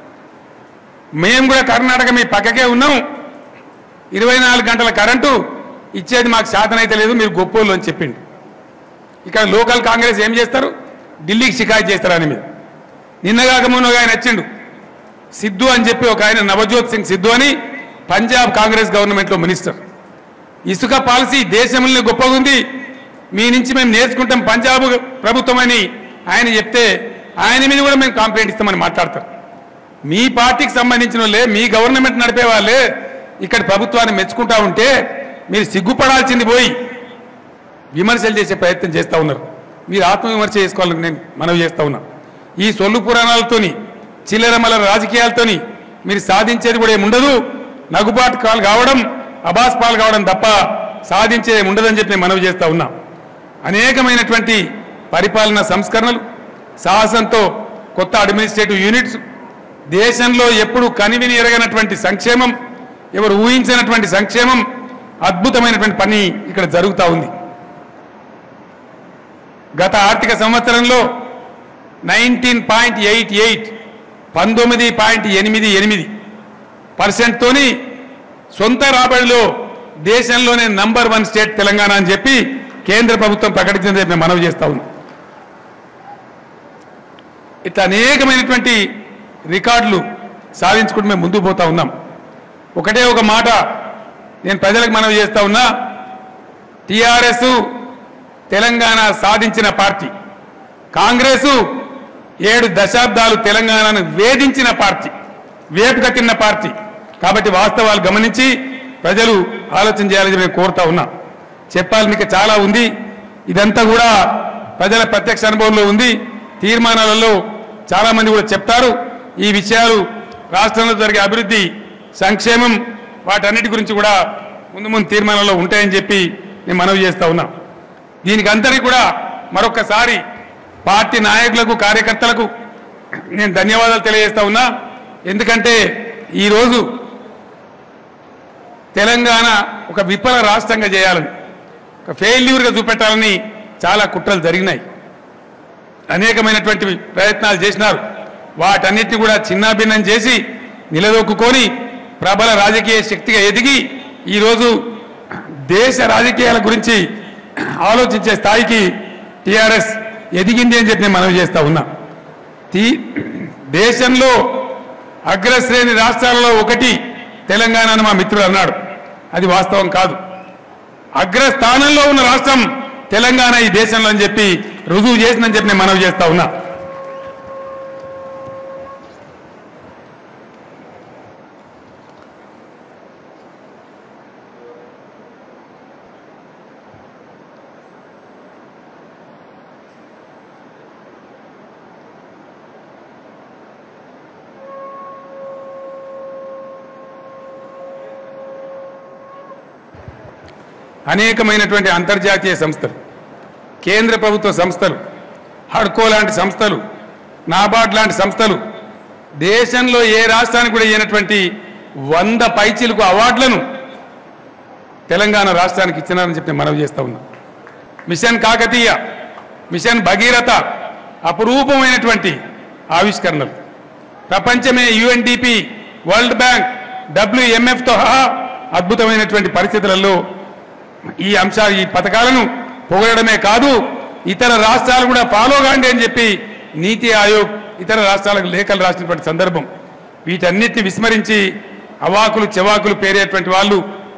మేము కూడా కర్ణాటక మీ పక్కకే ఉన్నాం ఇరవై నాలుగు గంటల కరెంటు ఇచ్చేది మాకు శాతనైతే లేదు మీరు గొప్పోళ్ళు అని చెప్పిండు ఇక్కడ లోకల్ కాంగ్రెస్ ఏం చేస్తారు ఢిల్లీకి షికాయత్ చేస్తారు ఆయన మీద నిన్నగాక మొన్న ఒక ఆయన వచ్చిండు సిద్ధు అని చెప్పి ఒక ఆయన నవజోత్ సింగ్ సిద్ధు అని పంజాబ్ కాంగ్రెస్ గవర్నమెంట్లో మినిస్టర్ ఇసుక పాలసీ దేశంలో గొప్పగా ఉంది మీ నుంచి మేము నేర్చుకుంటాం పంజాబ్ ప్రభుత్వం అని ఆయన చెప్తే ఆయన మీద కూడా మేము కంప్లైంట్ ఇస్తామని మాట్లాడతారు మీ పార్టీకి సంబంధించిన వాళ్ళే మీ గవర్నమెంట్ నడిపే వాళ్ళే ఇక్కడ ప్రభుత్వాన్ని మెచ్చుకుంటా ఉంటే మీరు సిగ్గుపడాల్సింది పోయి విమర్శలు చేసే ప్రయత్నం చేస్తూ ఉన్నారు మీరు ఆత్మవిమర్శ చేసుకోవాలని నేను మనవి చేస్తా ఉన్నా ఈ సొల్లు పురాణాలతోని చిల్లరమల రాజకీయాలతోని మీరు సాధించేది కూడా ఏముండదు నగుబాటు కాలు కావడం అబాస్ పాలు కావడం తప్ప సాధించేది ఉండదని చెప్పి నేను మనవి చేస్తా ఉన్నా అనేకమైనటువంటి పరిపాలన సంస్కరణలు సాహసంతో కొత్త అడ్మినిస్ట్రేటివ్ యూనిట్స్ దేశంలో ఎప్పుడు కనివిని ఎరగనటువంటి సంక్షేమం ఎవరు ఊహించినటువంటి సంక్షేమం అద్భుతమైనటువంటి పని ఇక్కడ జరుగుతూ ఉంది గత ఆర్థిక సంవత్సరంలో నైన్టీన్ పాయింట్ ఎయిట్ ఎయిట్ పంతొమ్మిది పాయింట్ ఎనిమిది ఎనిమిది పర్సెంట్తోని సొంత రాబడిలో దేశంలోనే నంబర్ వన్ స్టేట్ తెలంగాణ అని చెప్పి కేంద్ర ప్రభుత్వం ప్రకటించింది మేము మనవి చేస్తా ఉన్నాం ఇట్లా అనేకమైనటువంటి రికార్డులు సాధించుకుంటూ మేము ముందుకు పోతా ఉన్నాం ఒకటే ఒక మాట నేను ప్రజలకు మనవి చేస్తా ఉన్నా టిఆర్ఎస్ తెలంగాణ సాధించిన పార్టీ కాంగ్రెసు ఏడు దశాబ్దాలు తెలంగాణను వేధించిన పార్టీ వేపు కట్టిన పార్టీ కాబట్టి వాస్తవాలు గమనించి ప్రజలు ఆలోచన చేయాలని నేను కోరుతా ఉన్నా చెప్పాలి మీకు చాలా ఉంది ఇదంతా కూడా ప్రజల ప్రత్యక్ష అనుభవంలో ఉంది తీర్మానాలలో చాలా మంది కూడా చెప్తారు ఈ విషయాలు రాష్ట్రంలో జరిగే అభివృద్ధి సంక్షేమం వాటన్నిటి గురించి కూడా ముందు ముందు తీర్మానాల్లో ఉంటాయని చెప్పి నేను మనవి చేస్తా ఉన్నా దీనికి అందరికీ కూడా మరొకసారి పార్టీ నాయకులకు కార్యకర్తలకు నేను ధన్యవాదాలు తెలియజేస్తా ఉన్నా ఎందుకంటే ఈరోజు తెలంగాణ ఒక విఫల రాష్ట్రంగా చేయాలని ఒక ఫెయిల్యూర్గా చూపెట్టాలని చాలా కుట్రలు జరిగినాయి అనేకమైనటువంటి ప్రయత్నాలు చేసినారు వాటన్నిటిని కూడా చిన్నాభిన్నం చేసి నిలదొక్కుకొని ప్రబల రాజకీయ శక్తిగా ఎదిగి ఈరోజు దేశ రాజకీయాల గురించి ఆలోచించే స్థాయికి టిఆర్ఎస్ ఎదిగింది అని చెప్పి నేను మనవి చేస్తా ఉన్నా తీ- దేశంలో అగ్రశ్రేణి రాష్ట్రాలలో ఒకటి తెలంగాణ అని మా మిత్రుడు అన్నాడు అది వాస్తవం కాదు అగ్రస్థానంలో ఉన్న రాష్ట్రం తెలంగాణ ఈ దేశంలో అని చెప్పి రుజువు చేసిందని చెప్పి నేను మనవి చేస్తా ఉన్నా అనేకమైనటువంటి అంతర్జాతీయ సంస్థలు కేంద్ర ప్రభుత్వ సంస్థలు హడ్కో లాంటి సంస్థలు నాబార్డ్ లాంటి సంస్థలు దేశంలో ఏ రాష్ట్రానికి కూడా ఇయ్యనటువంటి వంద పైచీలకు అవార్డులను తెలంగాణ రాష్ట్రానికి ఇచ్చినారని చెప్పి నేను మనవి చేస్తా ఉన్నా మిషన్ కాకతీయ మిషన్ భగీరథ అపురూపమైనటువంటి ఆవిష్కరణలు ప్రపంచమే యుఎన్డిపి వరల్డ్ బ్యాంక్ డబ్ల్యూఎంఎఫ్తో సహా అద్భుతమైనటువంటి పరిస్థితులలో ఈ అంశాలు ఈ పథకాలను పొగడమే కాదు ఇతర రాష్ట్రాలు కూడా ఫాలో కాండి అని చెప్పి నీతి ఆయోగ్ ఇతర రాష్ట్రాలకు లేఖలు రాసినటువంటి సందర్భం వీటన్నిటిని విస్మరించి అవాకులు చెవాకులు పేరేటువంటి వాళ్ళు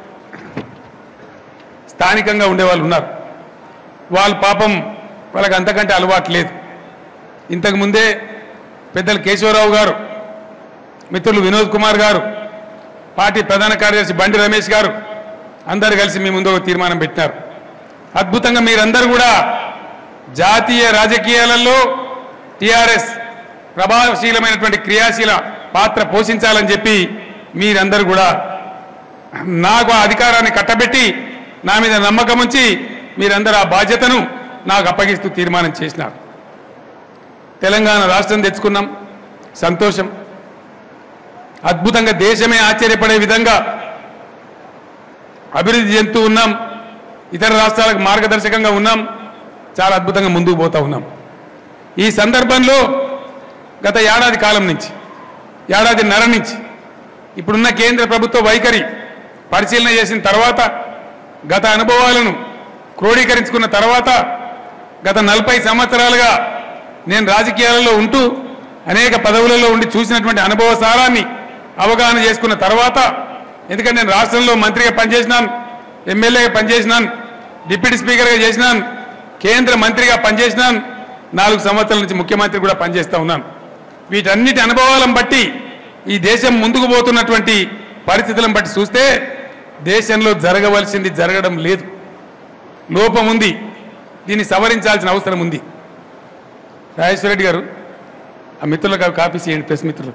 స్థానికంగా ఉండేవాళ్ళు ఉన్నారు వాళ్ళు పాపం వాళ్ళకి అంతకంటే అలవాటు లేదు ఇంతకు ముందే పెద్దలు కేశవరావు గారు మిత్రులు వినోద్ కుమార్ గారు పార్టీ ప్రధాన కార్యదర్శి బండి రమేష్ గారు అందరు కలిసి మీ ముందు ఒక తీర్మానం పెట్టినారు అద్భుతంగా మీరందరూ కూడా జాతీయ రాజకీయాలలో టిఆర్ఎస్ ప్రభావశీలమైనటువంటి క్రియాశీల పాత్ర పోషించాలని చెప్పి మీరందరూ కూడా నాకు ఆ అధికారాన్ని కట్టబెట్టి నా మీద నమ్మకం ఉంచి మీరందరూ ఆ బాధ్యతను నాకు అప్పగిస్తూ తీర్మానం చేసినారు తెలంగాణ రాష్ట్రం తెచ్చుకున్నాం సంతోషం అద్భుతంగా దేశమే ఆశ్చర్యపడే విధంగా అభివృద్ధి చెందుతూ ఉన్నాం ఇతర రాష్ట్రాలకు మార్గదర్శకంగా ఉన్నాం చాలా అద్భుతంగా ముందుకు పోతా ఉన్నాం ఈ సందర్భంలో గత ఏడాది కాలం నుంచి ఏడాది నర నుంచి ఇప్పుడున్న కేంద్ర ప్రభుత్వ వైఖరి పరిశీలన చేసిన తర్వాత గత అనుభవాలను క్రోడీకరించుకున్న తర్వాత గత నలభై సంవత్సరాలుగా నేను రాజకీయాలలో ఉంటూ అనేక పదవులలో ఉండి చూసినటువంటి అనుభవ సారాన్ని అవగాహన చేసుకున్న తర్వాత ఎందుకంటే నేను రాష్ట్రంలో మంత్రిగా పనిచేసినాను ఎమ్మెల్యేగా పనిచేసినాను డిప్యూటీ స్పీకర్గా చేసినాను కేంద్ర మంత్రిగా పనిచేసినాను నాలుగు సంవత్సరాల నుంచి ముఖ్యమంత్రి కూడా పనిచేస్తూ ఉన్నాను వీటన్నిటి అనుభవాలను బట్టి ఈ దేశం ముందుకు పోతున్నటువంటి పరిస్థితులను బట్టి చూస్తే దేశంలో జరగవలసింది జరగడం లేదు లోపం ఉంది దీన్ని సవరించాల్సిన అవసరం ఉంది రాజేశ్వర రెడ్డి గారు ఆ మిత్రులకు అవి కాపీ చేయండి ప్రెస్ మిత్రులు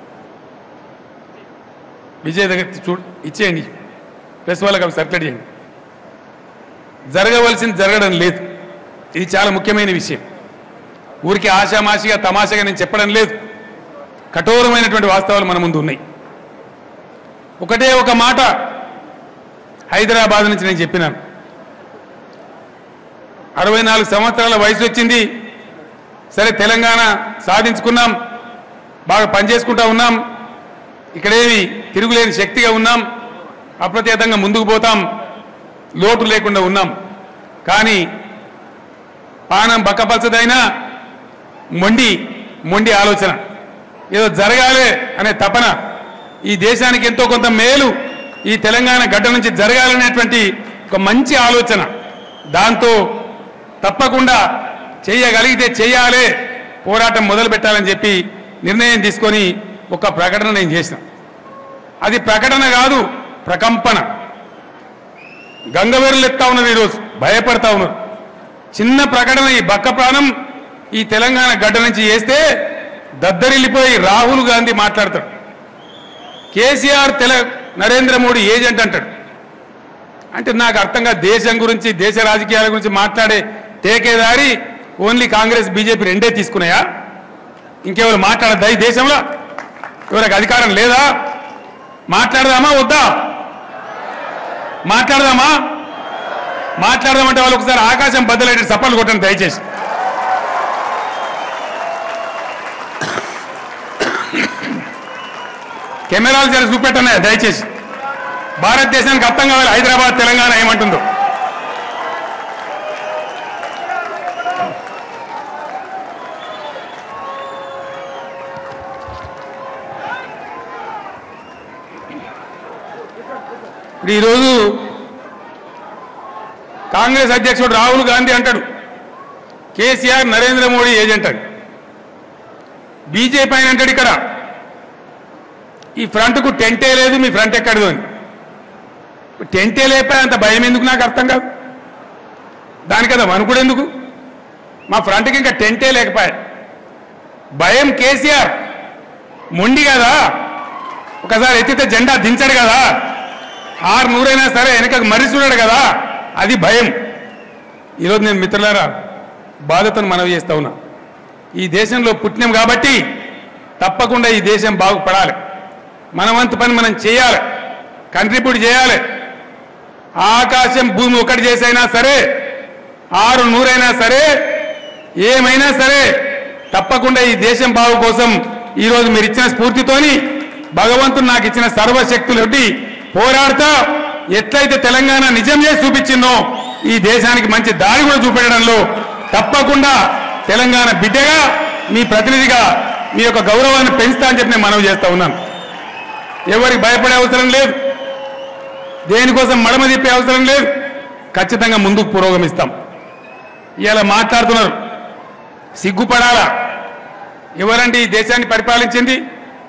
విజయ్ దగ్గర చూ ఇచ్చేయండి ప్రెస్ వాళ్ళకి అవి సర్క్యులేట్ చేయండి జరగవలసింది జరగడం లేదు ఇది చాలా ముఖ్యమైన విషయం ఊరికి ఆశామాషిగా తమాషగా నేను చెప్పడం లేదు కఠోరమైనటువంటి వాస్తవాలు మన ముందు ఉన్నాయి ఒకటే ఒక మాట హైదరాబాద్ నుంచి నేను చెప్పినాను అరవై నాలుగు సంవత్సరాల వయసు వచ్చింది సరే తెలంగాణ సాధించుకున్నాం బాగా పనిచేసుకుంటా ఉన్నాం ఇక్కడేమి తిరుగులేని శక్తిగా ఉన్నాం అప్రత్యేతంగా ముందుకు పోతాం లోటు లేకుండా ఉన్నాం కానీ పానం బక్కపలచదైనా మొండి మొండి ఆలోచన ఏదో జరగాలి అనే తపన ఈ దేశానికి ఎంతో కొంత మేలు ఈ తెలంగాణ గడ్డ నుంచి జరగాలనేటువంటి ఒక మంచి ఆలోచన దాంతో తప్పకుండా చేయగలిగితే చేయాలి పోరాటం మొదలు పెట్టాలని చెప్పి నిర్ణయం తీసుకొని ఒక ప్రకటన నేను చేసిన అది ప్రకటన కాదు ప్రకంపన గంగవేరులు ఎత్తా ఉన్నారు ఈరోజు భయపడతా ఉన్నారు చిన్న ప్రకటన ఈ బక్క ప్రాణం ఈ తెలంగాణ గడ్డ నుంచి చేస్తే దద్దరిల్లిపోయి రాహుల్ గాంధీ మాట్లాడతాడు కేసీఆర్ తెల నరేంద్ర మోడీ ఏజెంట్ అంటాడు అంటే నాకు అర్థంగా దేశం గురించి దేశ రాజకీయాల గురించి మాట్లాడే టేకేదారి ఓన్లీ కాంగ్రెస్ బీజేపీ రెండే తీసుకున్నాయా ఇంకెవరు మాట్లాడద్దా ఈ దేశంలో ఎవరికి అధికారం లేదా మాట్లాడదామా వద్దా మాట్లాడదామా మాట్లాడదామంటే వాళ్ళు ఒకసారి ఆకాశం బద్దలైన సప్పలు కొట్టండి దయచేసి కెమెరాలు జర చూపెట్టనే దయచేసి భారతదేశానికి అర్థం కావాలి హైదరాబాద్ తెలంగాణ ఏమంటుందో ఇప్పుడు ఈరోజు కాంగ్రెస్ అధ్యక్షుడు రాహుల్ గాంధీ అంటాడు కేసీఆర్ నరేంద్ర మోడీ ఏజెంట్ అని బీజేపీ ఆయన అంటాడు ఇక్కడ ఈ ఫ్రంట్కు టెంటే లేదు మీ ఫ్రంట్ ఎక్కడదు అని టెంటే లేపా అంత భయం ఎందుకు నాకు అర్థం కాదు దాని కదా వణుకుడు ఎందుకు మా ఫ్రంట్కి ఇంకా టెంటే లేకపోయా భయం కేసీఆర్ మొండి కదా ఒకసారి ఎత్తితే జెండా దించాడు కదా ఆరు నూరైనా సరే వెనకకు మరిసి ఉన్నాడు కదా అది భయం ఈరోజు నేను మిత్రులారా బాధతో మనవి చేస్తా ఉన్నా ఈ దేశంలో పుట్టినాం కాబట్టి తప్పకుండా ఈ దేశం బాగుపడాలి మన వంతు పని మనం చేయాలి కంట్రిబ్యూట్ చేయాలి ఆకాశం భూమి ఒకటి చేసైనా సరే ఆరు నూరైనా సరే ఏమైనా సరే తప్పకుండా ఈ దేశం బాగు కోసం ఈరోజు మీరు ఇచ్చిన స్ఫూర్తితోని భగవంతుడు నాకు ఇచ్చిన సర్వశక్తులొడ్డి పోరాడుతా ఎట్లయితే తెలంగాణ నిజం చేసి చూపించిందో ఈ దేశానికి మంచి దారి కూడా చూపెట్టడంలో తప్పకుండా తెలంగాణ బిడ్డగా మీ ప్రతినిధిగా మీ యొక్క గౌరవాన్ని పెంచుతా అని చెప్పి నేను మనవి చేస్తా ఉన్నాను ఎవరికి భయపడే అవసరం లేదు దేనికోసం మడమ తిప్పే అవసరం లేదు ఖచ్చితంగా ముందుకు పురోగమిస్తాం ఇలా మాట్లాడుతున్నారు సిగ్గుపడాలా ఎవరండి ఈ దేశాన్ని పరిపాలించింది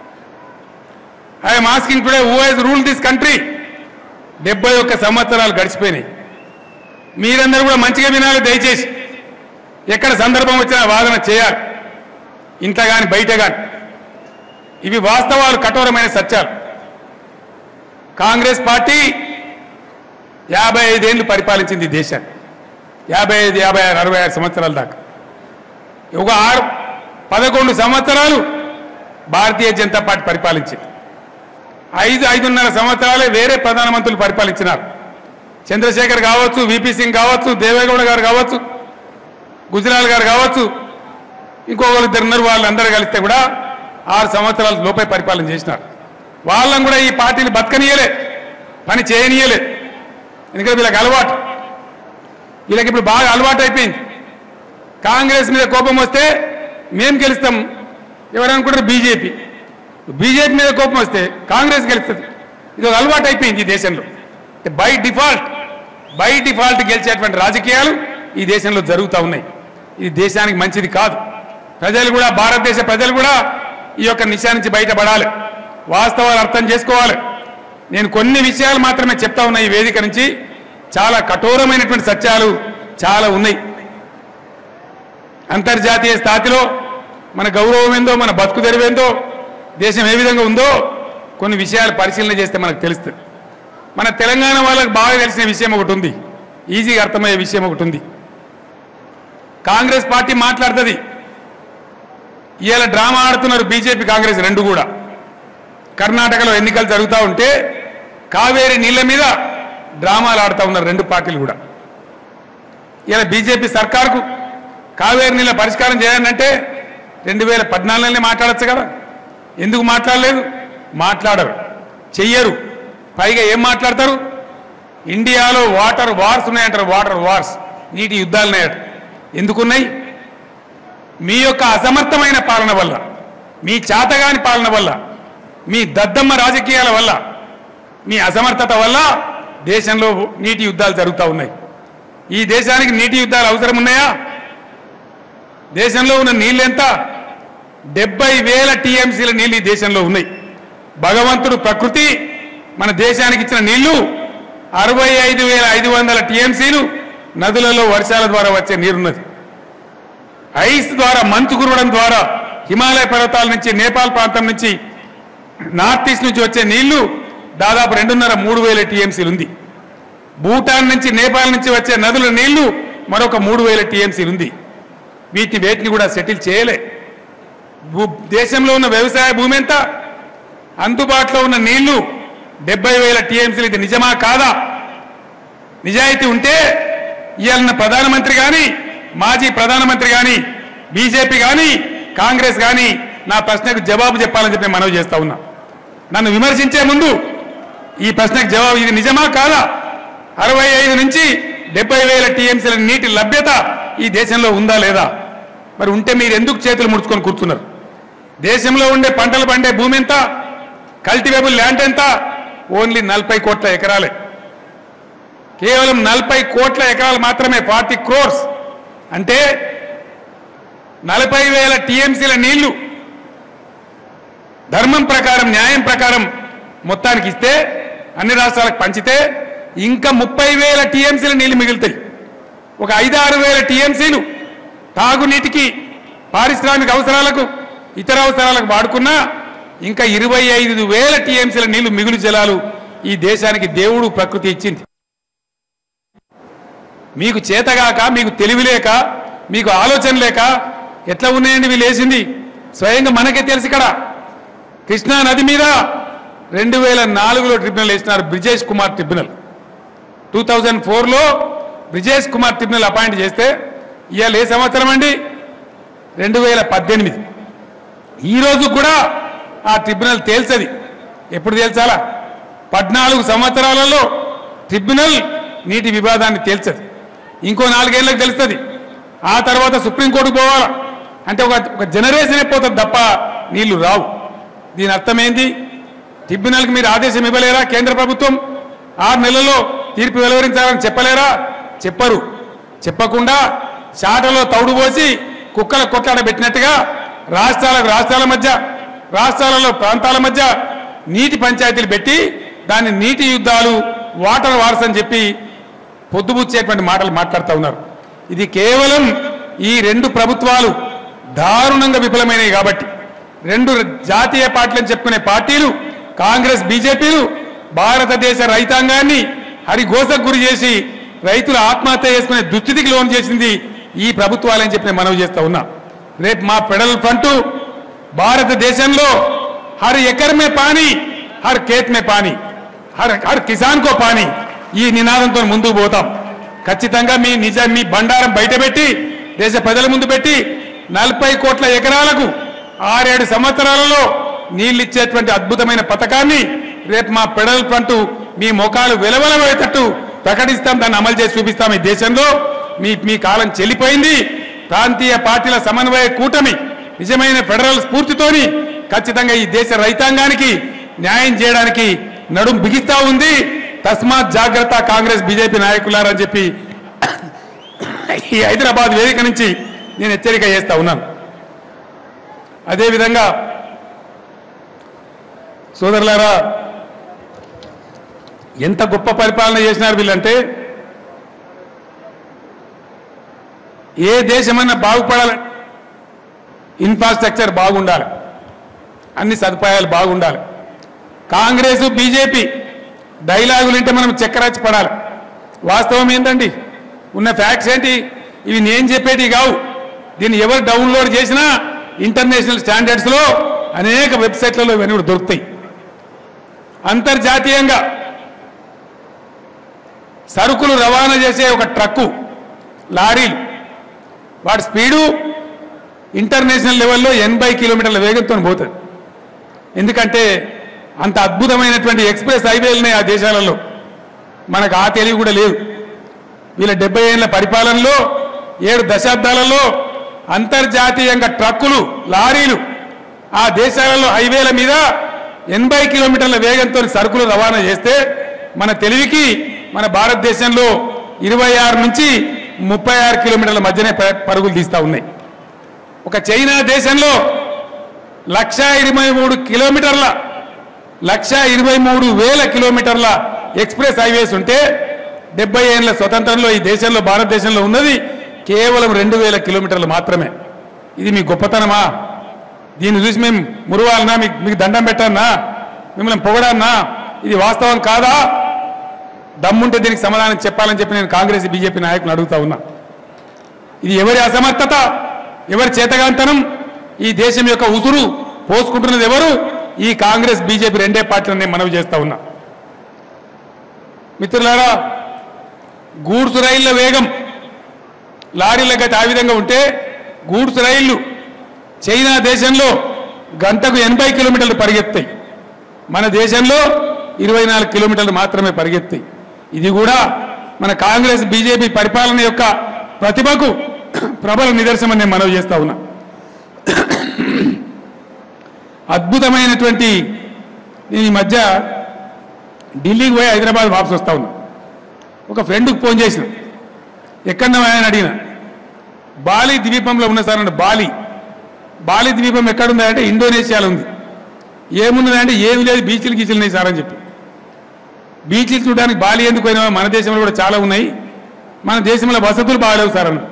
I'm asking today who has rule this country డెబ్బై ఒక్క సంవత్సరాలు గడిచిపోయినాయి మీరందరూ కూడా మంచిగా వినాలి దయచేసి ఎక్కడ సందర్భం వచ్చినా వాదన చేయాలి ఇంట్లో కానీ బయట కానీ ఇవి వాస్తవాలు కఠోరమైన సత్యాలు కాంగ్రెస్ పార్టీ యాభై ఐదేళ్లు పరిపాలించింది ఈ దేశాన్ని యాభై ఐదు యాభై ఆరు అరవై ఆరు సంవత్సరాల దాకా ఒక ఆరు పదకొండు సంవత్సరాలు భారతీయ జనతా పార్టీ పరిపాలించింది ఐదు ఐదున్నర సంవత్సరాలే వేరే ప్రధానమంత్రులు పరిపాలించినారు చంద్రశేఖర్ కావచ్చు విపి సింగ్ కావచ్చు దేవేగౌడ గారు కావచ్చు గుజరాల్ గారు కావచ్చు ఇంకొకరు ఇద్దరు ఉన్నారు వాళ్ళందరూ కలిస్తే కూడా ఆరు సంవత్సరాల లోపే పరిపాలన చేసినారు వాళ్ళని కూడా ఈ పార్టీని బతకనీయలే పని చేయనీయలే ఎందుకంటే వీళ్ళకి అలవాటు వీళ్ళకి ఇప్పుడు బాగా అలవాటు అయిపోయింది కాంగ్రెస్ మీద కోపం వస్తే మేం గెలుస్తాం ఎవరనుకుంటారు బీజేపీ బీజేపీ మీద కోపం వస్తే కాంగ్రెస్ గెలుస్తుంది ఇది ఒక అలవాటు అయిపోయింది ఈ దేశంలో బై డిఫాల్ట్ బై డిఫాల్ట్ గెలిచేటువంటి రాజకీయాలు ఈ దేశంలో జరుగుతూ ఉన్నాయి ఇది దేశానికి మంచిది కాదు ప్రజలు కూడా భారతదేశ ప్రజలు కూడా ఈ యొక్క నిశా నుంచి బయటపడాలి వాస్తవాలు అర్థం చేసుకోవాలి నేను కొన్ని విషయాలు మాత్రమే చెప్తా ఉన్నా ఈ వేదిక నుంచి చాలా కఠోరమైనటువంటి సత్యాలు చాలా ఉన్నాయి అంతర్జాతీయ స్థాయిలో మన గౌరవం ఏందో మన బతుకు తెరువేందో దేశం ఏ విధంగా ఉందో కొన్ని విషయాలు పరిశీలన చేస్తే మనకు తెలుస్తుంది మన తెలంగాణ వాళ్ళకి బాగా తెలిసిన విషయం ఒకటి ఉంది ఈజీగా అర్థమయ్యే విషయం ఒకటి ఉంది కాంగ్రెస్ పార్టీ మాట్లాడుతుంది ఇవాళ డ్రామా ఆడుతున్నారు బీజేపీ కాంగ్రెస్ రెండు కూడా కర్ణాటకలో ఎన్నికలు జరుగుతూ ఉంటే కావేరి నీళ్ల మీద డ్రామాలు ఆడుతూ ఉన్నారు రెండు పార్టీలు కూడా ఇలా బీజేపీ సర్కార్కు కావేరి నీళ్ళ పరిష్కారం చేయాలంటే రెండు వేల పద్నాలుగులోనే మాట్లాడచ్చు కదా ఎందుకు మాట్లాడలేదు మాట్లాడరు చెయ్యరు పైగా ఏం మాట్లాడతారు ఇండియాలో వాటర్ వార్స్ ఉన్నాయంటారు వాటర్ వార్స్ నీటి యుద్ధాలు ఉన్నాయట ఎందుకున్నాయి మీ యొక్క అసమర్థమైన పాలన వల్ల మీ చేతగాని పాలన వల్ల మీ దద్దమ్మ రాజకీయాల వల్ల మీ అసమర్థత వల్ల దేశంలో నీటి యుద్ధాలు జరుగుతూ ఉన్నాయి ఈ దేశానికి నీటి యుద్ధాలు అవసరం ఉన్నాయా దేశంలో ఉన్న నీళ్ళు ఎంత డెబ్బై వేల టీఎంసీల నీళ్ళు ఈ దేశంలో ఉన్నాయి భగవంతుడు ప్రకృతి మన దేశానికి ఇచ్చిన నీళ్లు అరవై ఐదు వేల ఐదు వందల టీఎంసీలు నదులలో వర్షాల ద్వారా వచ్చే నీరున్నది ఐస్ ద్వారా మంచు కురవడం ద్వారా హిమాలయ పర్వతాల నుంచి నేపాల్ ప్రాంతం నుంచి నార్త్ ఈస్ట్ నుంచి వచ్చే నీళ్లు దాదాపు రెండున్నర మూడు వేల టీఎంసీలు ఉంది భూటాన్ నుంచి నేపాల్ నుంచి వచ్చే నదుల నీళ్లు మరొక మూడు వేల టీఎంసీలు ఉంది వీటిని వేటిని కూడా సెటిల్ చేయలే భూ- దేశంలో ఉన్న వ్యవసాయ భూమి ఎంత అందుబాటులో ఉన్న నీళ్లు డెబ్బై వేల టీఎంసీలు ఇది నిజమా కాదా నిజాయితీ ఉంటే ఇవాళ ప్రధానమంత్రి కానీ మాజీ ప్రధానమంత్రి కానీ బీజేపీ కానీ కాంగ్రెస్ కానీ నా ప్రశ్నకు జవాబు చెప్పాలని చెప్పి మనవి చేస్తా ఉన్నా నన్ను విమర్శించే ముందు ఈ ప్రశ్నకు జవాబు ఇది నిజమా కాదా అరవై ఐదు నుంచి డెబ్బై వేల టీఎంసీల నీటి లభ్యత ఈ దేశంలో ఉందా లేదా మరి ఉంటే మీరు ఎందుకు చేతులు ముడుచుకొని కూర్చున్నారు దేశంలో ఉండే పంటలు పండే భూమి ఎంత కల్టివేబుల్ ల్యాండ్ ఎంత ఓన్లీ నలభై కోట్ల ఎకరాలే కేవలం నలభై కోట్ల ఎకరాలు మాత్రమే ఫార్టీ క్రోర్స్ అంటే నలభై వేల టీఎంసీల నీళ్లు ధర్మం ప్రకారం న్యాయం ప్రకారం మొత్తానికి ఇస్తే అన్ని రాష్ట్రాలకు పంచితే ఇంకా ముప్పై వేల టీఎంసీల నీళ్లు మిగులుతాయి ఒక ఐదారు వేల టీఎంసీలు తాగునీటికి పారిశ్రామిక అవసరాలకు ఇతర అవసరాలకు వాడుకున్నా ఇంకా ఇరవై ఐదు వేల టీఎంసీల నీళ్లు మిగులు జలాలు ఈ దేశానికి దేవుడు ప్రకృతి ఇచ్చింది మీకు చేతగాక మీకు తెలివి లేక మీకు ఆలోచన లేక ఎట్లా ఉన్నాయండి వీళ్ళు వేసింది స్వయంగా మనకే తెలుసు ఇక్కడ కృష్ణా నది మీద రెండు వేల నాలుగులో ట్రిబ్యునల్ వేసినారు Brijesh Kumar tribunal two thousand ఫోర్లో బ్రిజేష్ కుమార్ ట్రిబ్యునల్ అపాయింట్ చేస్తే ఇవాళ ఏ సంవత్సరం అండి రెండు వేల పద్దెనిమిది ఈరోజు కూడా ఆ ట్రిబ్యునల్ తేల్చది ఎప్పుడు తేల్చాలా పద్నాలుగు సంవత్సరాలలో ట్రిబ్యునల్ నీటి వివాదాన్ని తేల్చదు ఇంకో నాలుగేళ్లకు తెలుస్తుంది ఆ తర్వాత సుప్రీంకోర్టుకు పోవాలా అంటే ఒక ఒక జనరేషన్ అయిపోతుంది తప్ప నీళ్లు రావు దీని అర్థం ఏంది ట్రిబ్యునల్కి మీరు ఆదేశం ఇవ్వలేరా కేంద్ర ప్రభుత్వం ఆరు నెలల్లో తీర్పు వెలువరించాలని చెప్పలేరా చెప్పరు చెప్పకుండా చాటలో తౌడు పోసి కుక్కల కొట్లాడ పెట్టినట్టుగా రాష్ట్రాలకు రాష్ట్రాల మధ్య రాష్ట్రాలలో ప్రాంతాల మధ్య నీటి పంచాయతీలు పెట్టి దాన్ని నీటి యుద్ధాలు వాటర్ వార్స్ అని చెప్పి పొద్దుబుచ్చేటువంటి మాటలు మాట్లాడుతూ ఉన్నారు ఇది కేవలం ఈ రెండు ప్రభుత్వాలు దారుణంగా విఫలమైనవి కాబట్టి రెండు జాతీయ పార్టీలను చెప్పుకునే పార్టీలు కాంగ్రెస్ బీజేపీలు భారతదేశ రైతాంగాన్ని హరిఘోషకు గురి చేసి రైతులు ఆత్మహత్య చేసుకునే దుస్థితికి లోన్ చేసింది ఈ ప్రభుత్వాలని చెప్పి నేను మనవి చేస్తా ఉన్నా రేపు మా ఫెడరల్ ఫ్రంట్ భారతదేశంలో హర్ ఎకర్ మే పానీ హర్ కేత్ మే పానీ హర్ హర్ కిసాన్ కో పానీ ఈ నినాదంతో ముందుకు పోతాం ఖచ్చితంగా మీ నిజ మీ బండారం బయటపెట్టి దేశ ప్రజల ముందు పెట్టి నలభై కోట్ల ఎకరాలకు ఆరేడు సంవత్సరాలలో నీళ్ళిచ్చేటువంటి అద్భుతమైన పథకాన్ని రేపు మా పెడల్ ఫ్రంట్ మీ ముఖాలు వెలవెలబోయేటట్టు ప్రకటిస్తాం దాన్ని అమలు చేసి చూపిస్తాం ఈ దేశంలో మీ మీ కాలం చెల్లిపోయింది ప్రాంతీయ పార్టీల సమన్వయ కూటమి నిజమైన ఫెడరల్ స్ఫూర్తితోని ఖచ్చితంగా ఈ దేశ రైతాంగానికి న్యాయం చేయడానికి నడుం బిగిస్తా ఉంది తస్మాత్ జాగ్రత్త కాంగ్రెస్ బీజేపీ నాయకులారని చెప్పి ఈ హైదరాబాద్ వేదిక నుంచి నేను హెచ్చరిక చేస్తా ఉన్నాను అదేవిధంగా సోదరులారా ఎంత గొప్ప పరిపాలన చేసినారు వీళ్ళంటే ఏ దేశమన్నా బాగుపడాలి ఇన్ఫ్రాస్ట్రక్చర్ బాగుండాలి అన్ని సదుపాయాలు బాగుండాలి కాంగ్రెస్ బీజేపీ డైలాగులు వింటే మనం చక్కరచ్చి పడాలి వాస్తవం ఏంటండి ఉన్న ఫ్యాక్ట్స్ ఏంటి ఇవి నేను చెప్పేటి కావు దీన్ని ఎవరు డౌన్లోడ్ చేసినా ఇంటర్నేషనల్ స్టాండర్డ్స్లో అనేక వెబ్సైట్లలో ఇవన్నీ కూడా దొరుకుతాయి అంతర్జాతీయంగా సరుకులు రవాణా చేసే ఒక ట్రక్కు లారీలు వాటి స్పీడు ఇంటర్నేషనల్ లెవెల్లో ఎనభై కిలోమీటర్ల వేగంతో పోతుంది ఎందుకంటే అంత అద్భుతమైనటువంటి ఎక్స్ప్రెస్ హైవేలు ఉన్నాయి ఆ దేశాలలో మనకు ఆ తెలివి కూడా లేదు వీళ్ళ డెబ్బై ఏళ్ళ పరిపాలనలో ఏడు దశాబ్దాలలో అంతర్జాతీయంగా ట్రక్కులు లారీలు ఆ దేశాలలో హైవేల మీద ఎనభై కిలోమీటర్ల వేగంతో సరుకులు రవాణా చేస్తే మన తెలివికి మన భారతదేశంలో ఇరవై ఆరు నుంచి ముప్పై ఆరు కిలోమీటర్ల మధ్యనే ప- పరుగులు తీస్తా ఉన్నాయి ఒక చైనా దేశంలో లక్ష ఇరవై మూడు కిలోమీటర్ల లక్ష ఇరవై మూడు వేల కిలోమీటర్ల ఎక్స్ప్రెస్ హైవేస్ ఉంటే డెబ్బై ఏళ్ళ స్వతంత్రంలో ఈ దేశంలో భారతదేశంలో ఉన్నది కేవలం రెండు వేల కిలోమీటర్లు మాత్రమే ఇది మీ గొప్పతనమా దీన్ని చూసి మేము మురువాలనా మీకు మీకు దండం పెట్టానా మిమ్మల్ని పొగడానా ఇది వాస్తవం కాదా దమ్ముంటే దీనికి సమాధానం చెప్పాలని చెప్పి నేను కాంగ్రెస్ బీజేపీ నాయకులను అడుగుతా ఉన్నా ఇది ఎవరి అసమర్థత ఎవరి చేతగాంతనం ఈ దేశం యొక్క ఉసురు పోసుకుంటున్నది ఎవరు ఈ కాంగ్రెస్ బీజేపీ రెండే పార్టీలను నేను మనవి చేస్తా ఉన్నా మిత్రులారా గూడ్స్ రైళ్ల వేగం లారీల గతి ఆ విధంగా ఉంటే గూడ్స్ రైళ్లు చైనా దేశంలో గంటకు ఎనభై కిలోమీటర్లు పరిగెత్తాయి మన దేశంలో ఇరవై నాలుగు కిలోమీటర్లు మాత్రమే పరిగెత్తాయి ఇది కూడా మన కాంగ్రెస్ బీజేపీ పరిపాలన యొక్క ప్రతిభకు ప్రబల నిదర్శనం నేను మనవి చేస్తా ఉన్నా అద్భుతమైనటువంటి నేను ఈ మధ్య ఢిల్లీకి పోయి హైదరాబాద్ వాపసు వస్తా ఉన్నా ఒక ఫ్రెండ్కి ఫోన్ చేసిన ఎక్కడ ఆయన అడిగిన బాలి ద్వీపంలో ఉన్న సార్ అంటే బాలి బాలి ద్వీపం ఎక్కడుంది అంటే ఇండోనేషియాలో ఉంది ఏమున్నది అంటే ఏమి లేదు బీచ్లు గీచ్లు ఉన్నాయి సార్ అని చెప్పి బీచ్లు చూడడానికి బాలి ఎందుకు పోయినా మన దేశంలో కూడా చాలా ఉన్నాయి మన దేశంలో వసతులు బాగలేవు సార్ అన్న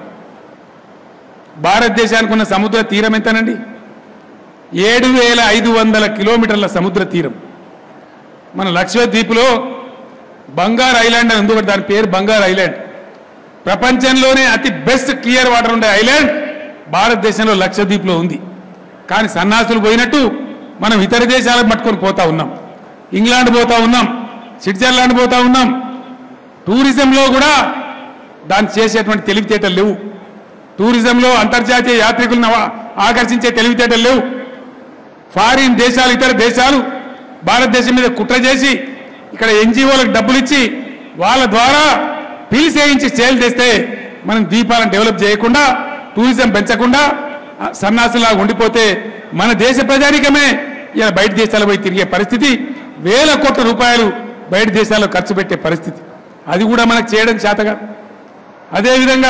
భారతదేశానికి ఉన్న సముద్ర తీరం ఎంతనండి ఏడు వేల ఐదు వందల కిలోమీటర్ల సముద్ర తీరం మన లక్షద్వీప్లో బంగారు ఐలాండ్ అని ఉంది ఒకటి దాని పేరు బంగారు ఐలాండ్ ప్రపంచంలోనే అతి బెస్ట్ క్లియర్ వాటర్ ఉండే ఐలాండ్ భారతదేశంలో లక్షద్వీప్లో ఉంది కానీ సన్నాసులు పోయినట్టు మనం ఇతర దేశాలకు పట్టుకొని పోతా ఉన్నాం ఇంగ్లాండ్ పోతా ఉన్నాం స్విట్జర్లాండ్ పోతా ఉన్నాం టూరిజంలో కూడా దాన్ని చేసేటువంటి తెలివితేటలు లేవు టూరిజంలో అంతర్జాతీయ యాత్రికులను ఆ- ఆకర్షించే తెలివితేటలు లేవు ఫారిన్ దేశాలు ఇతర దేశాలు భారతదేశం మీద కుట్ర చేసి ఇక్కడ ఎన్జిఓలకు డబ్బులు ఇచ్చి వాళ్ళ ద్వారా పిలిచి వేయించి సేల్ చేస్తే మనం ద్వీపాలను డెవలప్ చేయకుండా టూరిజం పెంచకుండా ఆ, సన్నాసులాగా ఉండిపోతే మన దేశ ప్రజానికమే ఇలా బయట దేశాలు పోయి తిరిగే పరిస్థితి వేల కోట్ల రూపాయలు బయట దేశాల్లో ఖర్చు పెట్టే పరిస్థితి అది కూడా మనకు చేయడం చేతగా అదేవిధంగా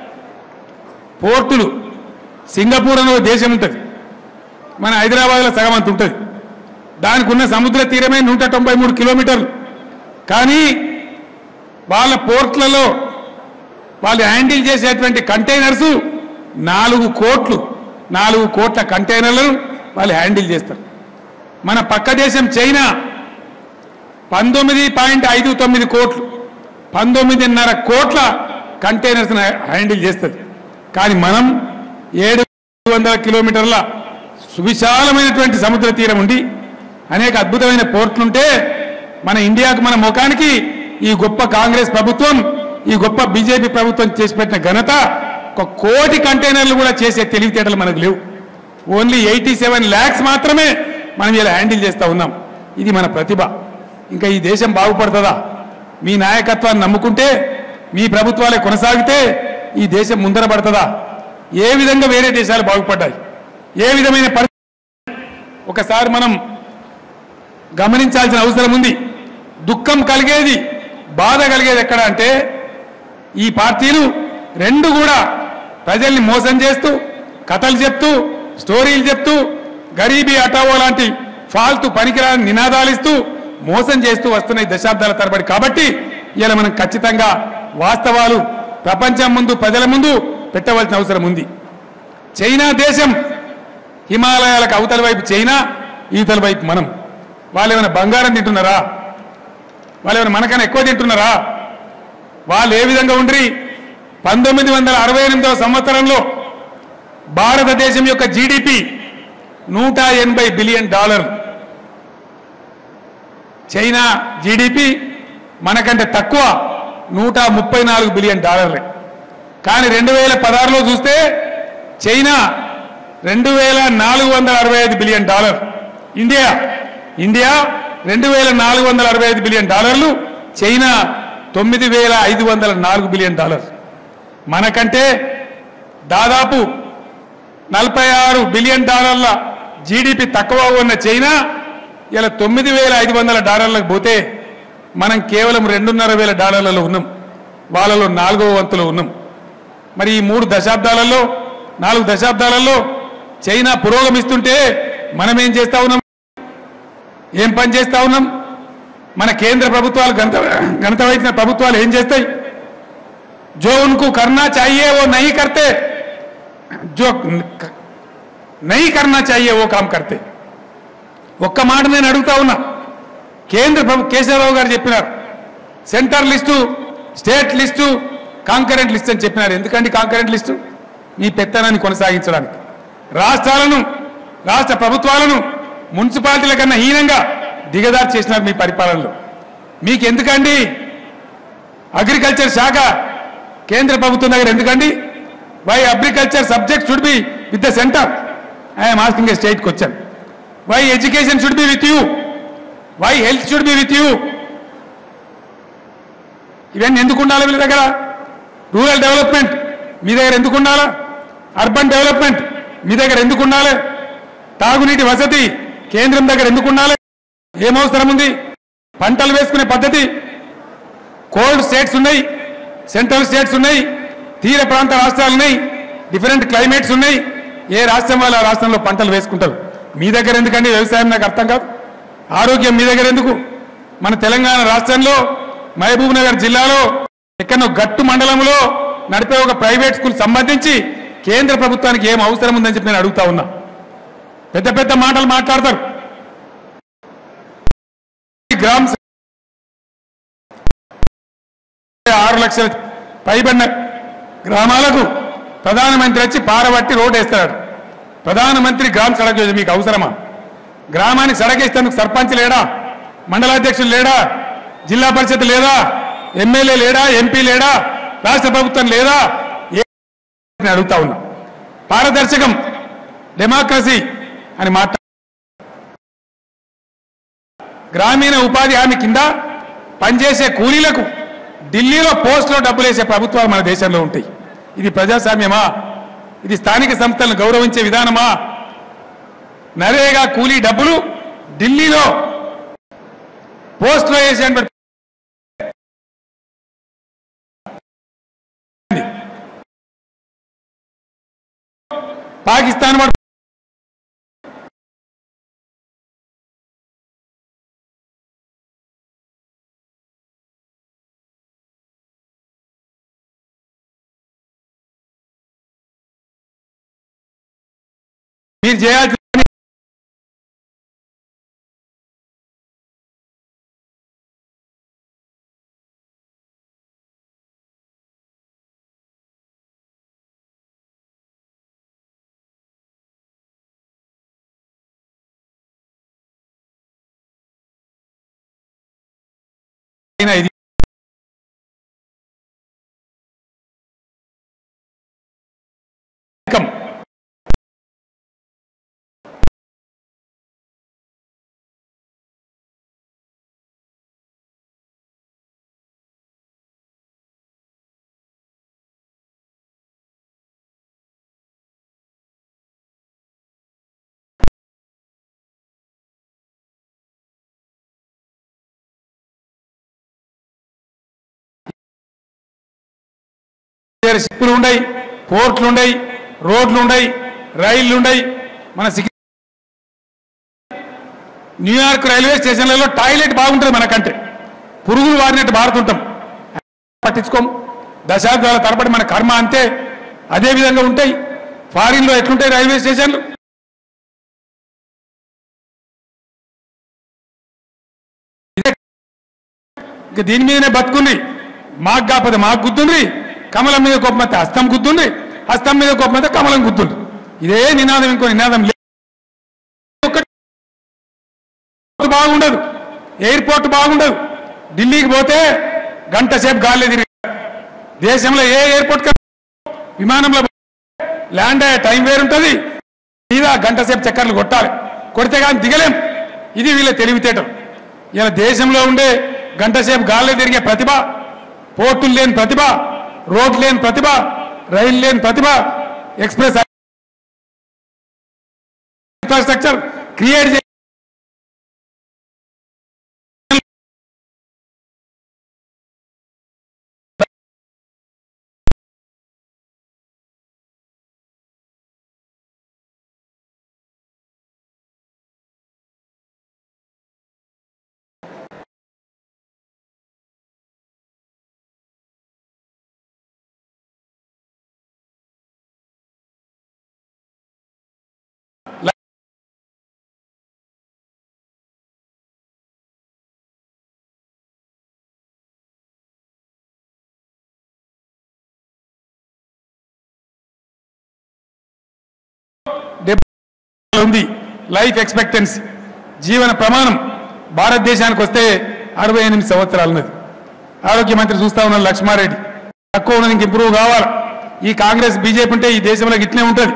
పోర్టులు సింగపూర్ అనే ఒక దేశం ఉంటుంది మన హైదరాబాద్లో సగం అంత ఉంటుంది దానికి ఉన్న సముద్ర తీరమే నూట తొంభై మూడు కిలోమీటర్లు కానీ వాళ్ళ పోర్ట్లలో వాళ్ళు హ్యాండిల్ చేసేటువంటి కంటైనర్స్ నాలుగు కోట్లు నాలుగు కోట్ల కంటైనర్లను వాళ్ళు హ్యాండిల్ చేస్తారు మన పక్క దేశం చైనా పంతొమ్మిది పాయింట్ ఐదు తొమ్మిది కోట్లు పంతొమ్మిదిన్నర కోట్ల కంటైనర్స్ హ్యాండిల్ చేస్తుంది కానీ మనం ఏడు వందల కిలోమీటర్ల సువిశాలమైనటువంటి సముద్ర తీరం ఉండి అనేక అద్భుతమైన పోర్ట్లుంటే మన ఇండియాకు మన ముఖానికి ఈ గొప్ప కాంగ్రెస్ ప్రభుత్వం ఈ గొప్ప బీజేపీ ప్రభుత్వం చేసి పెట్టిన ఘనత ఒక కోటి కంటైనర్లు కూడా చేసే తెలివితేటలు మనకు లేవు ఓన్లీ ఎయిటీ సెవెన్ ల్యాక్స్ మాత్రమే మనం ఇలా హ్యాండిల్ చేస్తూ ఉన్నాం ఇది మన ప్రతిభ ఇంకా ఈ దేశం బాగుపడుతుందా మీ నాయకత్వాన్ని నమ్ముకుంటే మీ ప్రభుత్వాలే కొనసాగితే ఈ దేశం ముందర పడుతుందా ఏ విధంగా వేరే దేశాలు బాగుపడ్డాయి ఏ విధమైన పరిస్థితి ఒకసారి మనం గమనించాల్సిన అవసరం ఉంది దుఃఖం కలిగేది బాధ కలిగేది ఎక్కడ అంటే ఈ పార్టీలు రెండు కూడా ప్రజల్ని మోసం చేస్తూ కథలు చెప్తూ స్టోరీలు చెప్తూ గరీబీ అటావో లాంటి ఫాల్తు పనికిరాని నినాదాలు ఇస్తూ మోసం చేస్తూ వస్తున్నాయి దశాబ్దాల తరబడి కాబట్టి ఇలా మనం ఖచ్చితంగా వాస్తవాలు ప్రపంచం ముందు ప్రజల ముందు పెట్టవలసిన అవసరం ఉంది చైనా దేశం హిమాలయాలకు అవతల వైపు చైనా ఈతల వైపు మనం వాళ్ళు ఏమైనా బంగారం తింటున్నారా వాళ్ళు ఏమైనా మనకన్నా ఎక్కువ తింటున్నారా వాళ్ళు ఏ విధంగా ఉండ్రి పంతొమ్మిది వందల అరవై ఎనిమిదవ సంవత్సరంలో భారతదేశం యొక్క జీడిపి నూట ఎనభై బిలియన్ డాలర్ చైనా జీడిపి మనకంటే తక్కువ నూట ముప్పై నాలుగు బిలియన్ డాలర్లే కానీ రెండు వేల పదహారులో చూస్తే చైనా రెండు వేల నాలుగు వందల అరవై ఐదు బిలియన్ డాలర్ ఇండియా ఇండియా రెండు వేల నాలుగు వందల అరవై ఐదు బిలియన్ డాలర్లు చైనా తొమ్మిది వేల ఐదు వందల నాలుగు బిలియన్ డాలర్ మనకంటే దాదాపు నలభై ఆరు బిలియన్ డాలర్ల జీడిపి తక్కువ ఉన్న చైనా ఇలా తొమ్మిది వేల ఐదు వందల డాలర్లకు పోతే మనం కేవలం రెండున్నర వేల డాలర్లలో ఉన్నాం వాళ్ళలో నాలుగవ వంతులో ఉన్నాం మరి ఈ మూడు దశాబ్దాలలో నాలుగు దశాబ్దాలలో చైనా పురోగమిస్తుంటే మనం ఏం చేస్తా ఉన్నాం ఏం పని చేస్తా ఉన్నాం మన కేంద్ర ప్రభుత్వాలు గణత గణత వహించిన ప్రభుత్వాలు ఏం చేస్తాయి जो उनको करना चाहिए वो नहीं करते जो नहीं करना चाहिए वो काम करते ఒక్క మాట నేను అడుగుతా ఉన్నా కేంద్ర ప్రభు కేశవరావు గారు చెప్పినారు centre list state list concurrent list అని చెప్పినారు ఎందుకండి కాంకరెంట్ లిస్టు మీ పెత్తనాన్ని కొనసాగించడానికి రాష్ట్రాలను రాష్ట్ర ప్రభుత్వాలను మున్సిపాలిటీల కన్నా హీనంగా దిగదారి చేసినారు మీ పరిపాలనలో మీకు ఎందుకండి అగ్రికల్చర్ శాఖ కేంద్ర ప్రభుత్వం దగ్గర ఎందుకండి why agriculture subject should be with the centre I'm asking a state question why education should be with you why health should be with you ఇవన్నీ ఎందుకు ఉండాలి వీళ్ళ దగ్గర రూరల్ డెవలప్మెంట్ మీ దగ్గర ఎందుకు ఉండాలా అర్బన్ డెవలప్మెంట్ మీ దగ్గర ఎందుకు ఉండాలి తాగునీటి వసతి కేంద్రం దగ్గర ఎందుకు ఉండాలి ఏం అవసరం ఉంది పంటలు వేసుకునే పద్ధతి కోల్డ్ స్టేట్స్ ఉన్నాయి సెంట్రల్ స్టేట్స్ ఉన్నాయి తీర ప్రాంత రాష్ట్రాలు ఉన్నాయి డిఫరెంట్ క్లైమేట్స్ ఉన్నాయి ఏ రాష్ట్రం వాళ్ళు ఆ రాష్ట్రంలో పంటలు వేసుకుంటారు మీ దగ్గర ఎందుకండి వ్యవసాయం నాకు అర్థం కాదు ఆరోగ్యం మీ దగ్గర ఎందుకు మన తెలంగాణ రాష్ట్రంలో మహబూబ్ నగర్ జిల్లాలో ఎక్కడో గట్టు మండలంలో నడిపే ఒక ప్రైవేట్ స్కూల్ సంబంధించి కేంద్ర ప్రభుత్వానికి ఏం అవసరం ఉందని చెప్పి నేను అడుగుతా ఉన్నా పెద్ద పెద్ద మాటలు మాట్లాడతారు గ్రామ్ ఆరు లక్షల పైబడిన గ్రామాలకు ప్రధానమంత్రి వచ్చి పారబట్టి రోడ్ వేస్తాడు ప్రధానమంత్రి గ్రామ సడక్ యోజన మీకు అవసరమా గ్రామానికి సడక్ వేసేందుకు సర్పంచ్ లేడా మండలాధ్యక్షులు లేడా జిల్లా పరిషత్ లేదా ఎమ్మెల్యే లేడా ఎంపీ లేడా రాష్ట్ర ప్రభుత్వం లేదా ఏ అని అడుగుతా ఉన్నా పారదర్శకం డెమోక్రసీ అని మాట్లా గ్రామీణ ఉపాధి హామీ కింద పనిచేసే కూలీలకు ఢిల్లీలో పోస్టులో డబ్బులు వేసే ప్రభుత్వాలు మన దేశంలో ఉంటాయి ఇది ప్రజాస్వామ్యమా ఇది స్థానిక సంస్థలను గౌరవించే విధానమా నరేగా కూలీ డబ్బులు ఢిల్లీలో పోస్టులో వేసే పాకిస్తాన్ వాడు మీరు చేయాల్సిన పని అయినా ఇది కం. దగ్గర షిప్పులు ఉన్నాయి పోర్ట్లు ఉన్నాయి రోడ్లు ఉన్నాయి రైళ్లు ఉన్నాయి మన సికి- న్యూయార్క్ రైల్వే స్టేషన్లలో టాయిలెట్ బాగుంటుంది మనకంటే పురుగులు వారినట్టు మారుతుంటాం పట్టించుకోం దశాబ్దాల తరబడి మన కర్మ అంతే అదే విధంగా ఉంటాయి ఫారిన్లో ఎట్లుంటాయి రైల్వే స్టేషన్లు ఇదే ఇక దీని మీదనే బతుకుంది మాకు కాకపోతే మాకు గుర్తుంది కమలం మీద కోపమైతే హస్తం గుర్తుంది హస్తం మీద కోపమైతే కమలం గుర్తుంది ఇదే నినాదం ఇంకో నినాదం లేదు ఒక్కటి బాగుండదు ఎయిర్పోర్ట్ బాగుండదు ఢిల్లీకి పోతే గంట సేపు గాలి తిరిగి దేశంలో ఏ ఎయిర్పోర్ట్ కా- విమానంలో ల్యాండ్ అయ్యే టైం వేరుంటుంది మీద గంట సేపు చక్కర్లు కొట్టాలి కొడితే కానీ దిగలేం ఇది వీళ్ళ తెలివితేటం ఇలా దేశంలో ఉండే గంట సేపు గాల్లో తిరిగే ప్రతిభ పోర్టులు లేని ప్రతిభ రోడ్ లేని ప్రతిభ రైలు లేని ప్రతిభ ఎక్స్ప్రెస్ ఇన్ఫ్రాస్ట్రక్చర్ క్రియేట్ చే డెబ్బై ఉంది లైఫ్ ఎక్స్పెక్టెన్సీ జీవన ప్రమాణం భారతదేశానికి వస్తే అరవై ఎనిమిది సంవత్సరాలు ఉన్నది ఆరోగ్య మంత్రి చూస్తా ఉన్నారు లక్ష్మారెడ్డి తక్కువ ఉన్నది ఇంక ఇంప్రూవ్ కావాలి ఈ కాంగ్రెస్ బీజేపీ ఉంటే ఈ దేశంలో ఇట్లే ఉంటుంది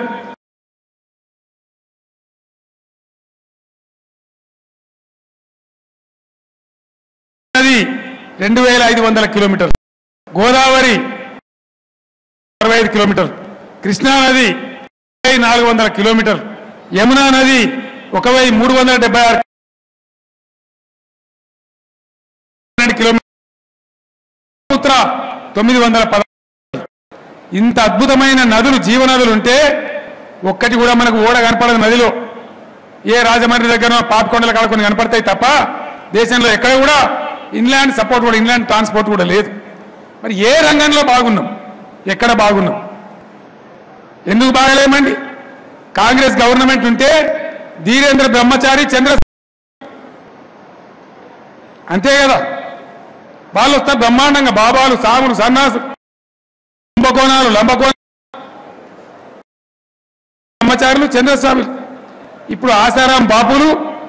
నది రెండు వేల ఐదు వందల కిలోమీటర్ గోదావరి అరవై ఐదు కిలోమీటర్ కృష్ణా నది నాలుగు వందల కిలోమీటర్ యమునా నది ఒక వెయ్యి మూడు వందల డెబ్బై ఆరు కిలోమీటర్ బ్రహ్మపుత్ర తొమ్మిది వందల పద ఇంత అద్భుతమైన నదులు జీవనదులు ఉంటే ఒక్కటి కూడా మనకు ఓడ కనపడదు నదిలో ఏ రాజమండ్రి దగ్గర పాపికొండల కాడ కొన్ని కనపడతాయి తప్ప దేశంలో ఎక్కడ కూడా ఇన్లాండ్ సపోర్ట్ కూడా ఇన్లాండ్ ట్రాన్స్పోర్ట్ కూడా లేదు మరి ఏ రంగంలో బాగున్నాం ఎక్కడ బాగున్నాం ఎందుకు బాగలేమండి కాంగ్రెస్ గవర్నమెంట్ ఉంటే ధీరేంద్ర బ్రహ్మచారి చంద్ర అంతే కదా వాళ్ళు వస్తారు బ్రహ్మాండంగా బాబాలు సాములు సన్నాసు కుంభకోణాలు లంబకోణ బ్రహ్మచారులు చంద్రస్వామి ఇప్పుడు ఆసారాం బాపులు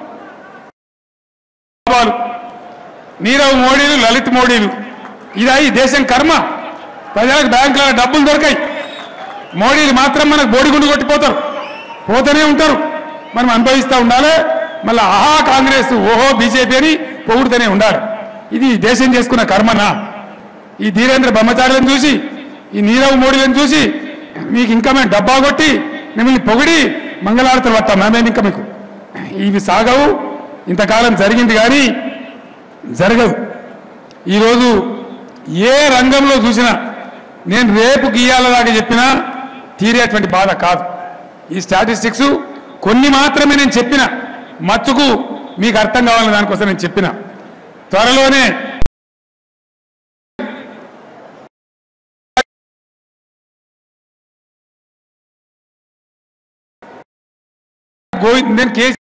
బాబాలు నీరవ్ మోడీలు లలిత్ మోడీలు ఇదా ఈ దేశం కర్మ ప్రజలకు బ్యాంకుల డబ్బులు దొరకాయి మోడీలు మాత్రం మనకు బోడిగుండు కొట్టిపోతారు పోతూనే ఉంటారు మనం అనుభవిస్తూ ఉండాలి మళ్ళీ ఆహా కాంగ్రెస్ ఓహో బీజేపీ అని పొగుడుతూనే ఉండాలి ఇది ఈ దేశం చేసుకున్న కర్మనా ఈ ధీరేంద్ర బ్రహ్మచారులను చూసి ఈ నీరవ్ మోడీలను చూసి మీకు ఇంకా మేము డబ్బా కొట్టి మిమ్మల్ని పొగిడి మంగళారతులు పట్టాం మేమేమి ఇంకా మీకు ఇవి సాగవు ఇంతకాలం జరిగింది కానీ జరగదు ఈరోజు ఏ రంగంలో చూసినా నేను రేపు గీయాల దాకా చెప్పినా తీరేటువంటి బాధ కాదు ఈ స్టాటిస్టిక్స్ కొన్ని మాత్రమే నేను చెప్పిన మచ్చుకు మీకు అర్థం కావాలని దానికోసం నేను చెప్పిన త్వరలోనే గోవింద్ నేను కేసీ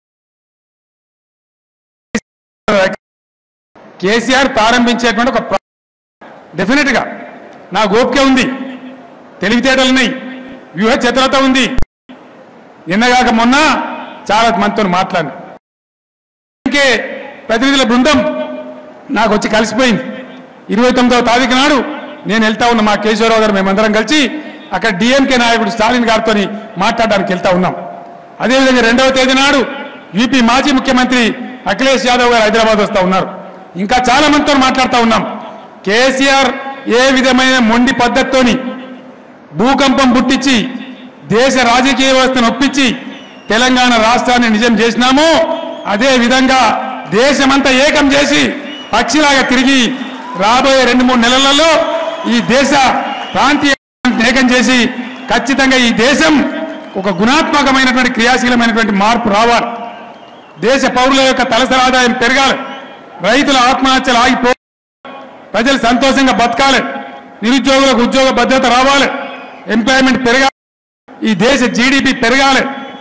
కేసీఆర్ ప్రారంభించేటువంటి ఒక ప్ర- డెఫినెట్ గా నా గోపిక ఉంది తెలివితేటలు ఉన్నాయి వ్యూహ చతురత ఉంది నిన్నగాక మొన్న చాలా మందితో మాట్లాడిన ఇంకే ప్రతినిధుల బృందం నాకు వచ్చి కలిసిపోయింది ఇరవై తొమ్మిదవ తారీఖు నాడు నేను వెళ్తా ఉన్న మా కేశవరావు గారు మేమందరం కలిసి అక్కడ డిఎంకే నాయకుడు స్టాలిన్ గారితో మాట్లాడడానికి వెళ్తా ఉన్నాం అదేవిధంగా రెండవ తేదీ నాడు యూపీ మాజీ ముఖ్యమంత్రి అఖిలేష్ యాదవ్ గారు హైదరాబాద్ వస్తా ఉన్నారు ఇంకా చాలా మందితో మాట్లాడుతూ ఉన్నాం కేసీఆర్ ఏ విధమైన మొండి పద్ధతితోని భూకంపం పుట్టించి దేశ రాజకీయ వ్యవస్థను ఒప్పించి తెలంగాణ రాష్ట్రాన్ని నిజం చేసినామో అదే విధంగా దేశమంతా ఏకం చేసి పక్షిలాగా తిరిగి రాబోయే రెండు మూడు నెలలలో ఈ దేశ ప్రాంతీయ ఏకం చేసి ఖచ్చితంగా ఈ దేశం ఒక గుణాత్మకమైనటువంటి క్రియాశీలమైనటువంటి మార్పు రావాలి దేశ పౌరుల యొక్క తలసరి ఆదాయం పెరగాలి రైతుల ఆత్మహత్యలు ఆగిపో ప్రజలు సంతోషంగా బతకాలి నిరుద్యోగులకు ఉద్యోగ భద్రత రావాలి ఎంప్లాయ్మెంట్ పెరగాలి ఈ దేశ జీడిపి పెరగాలి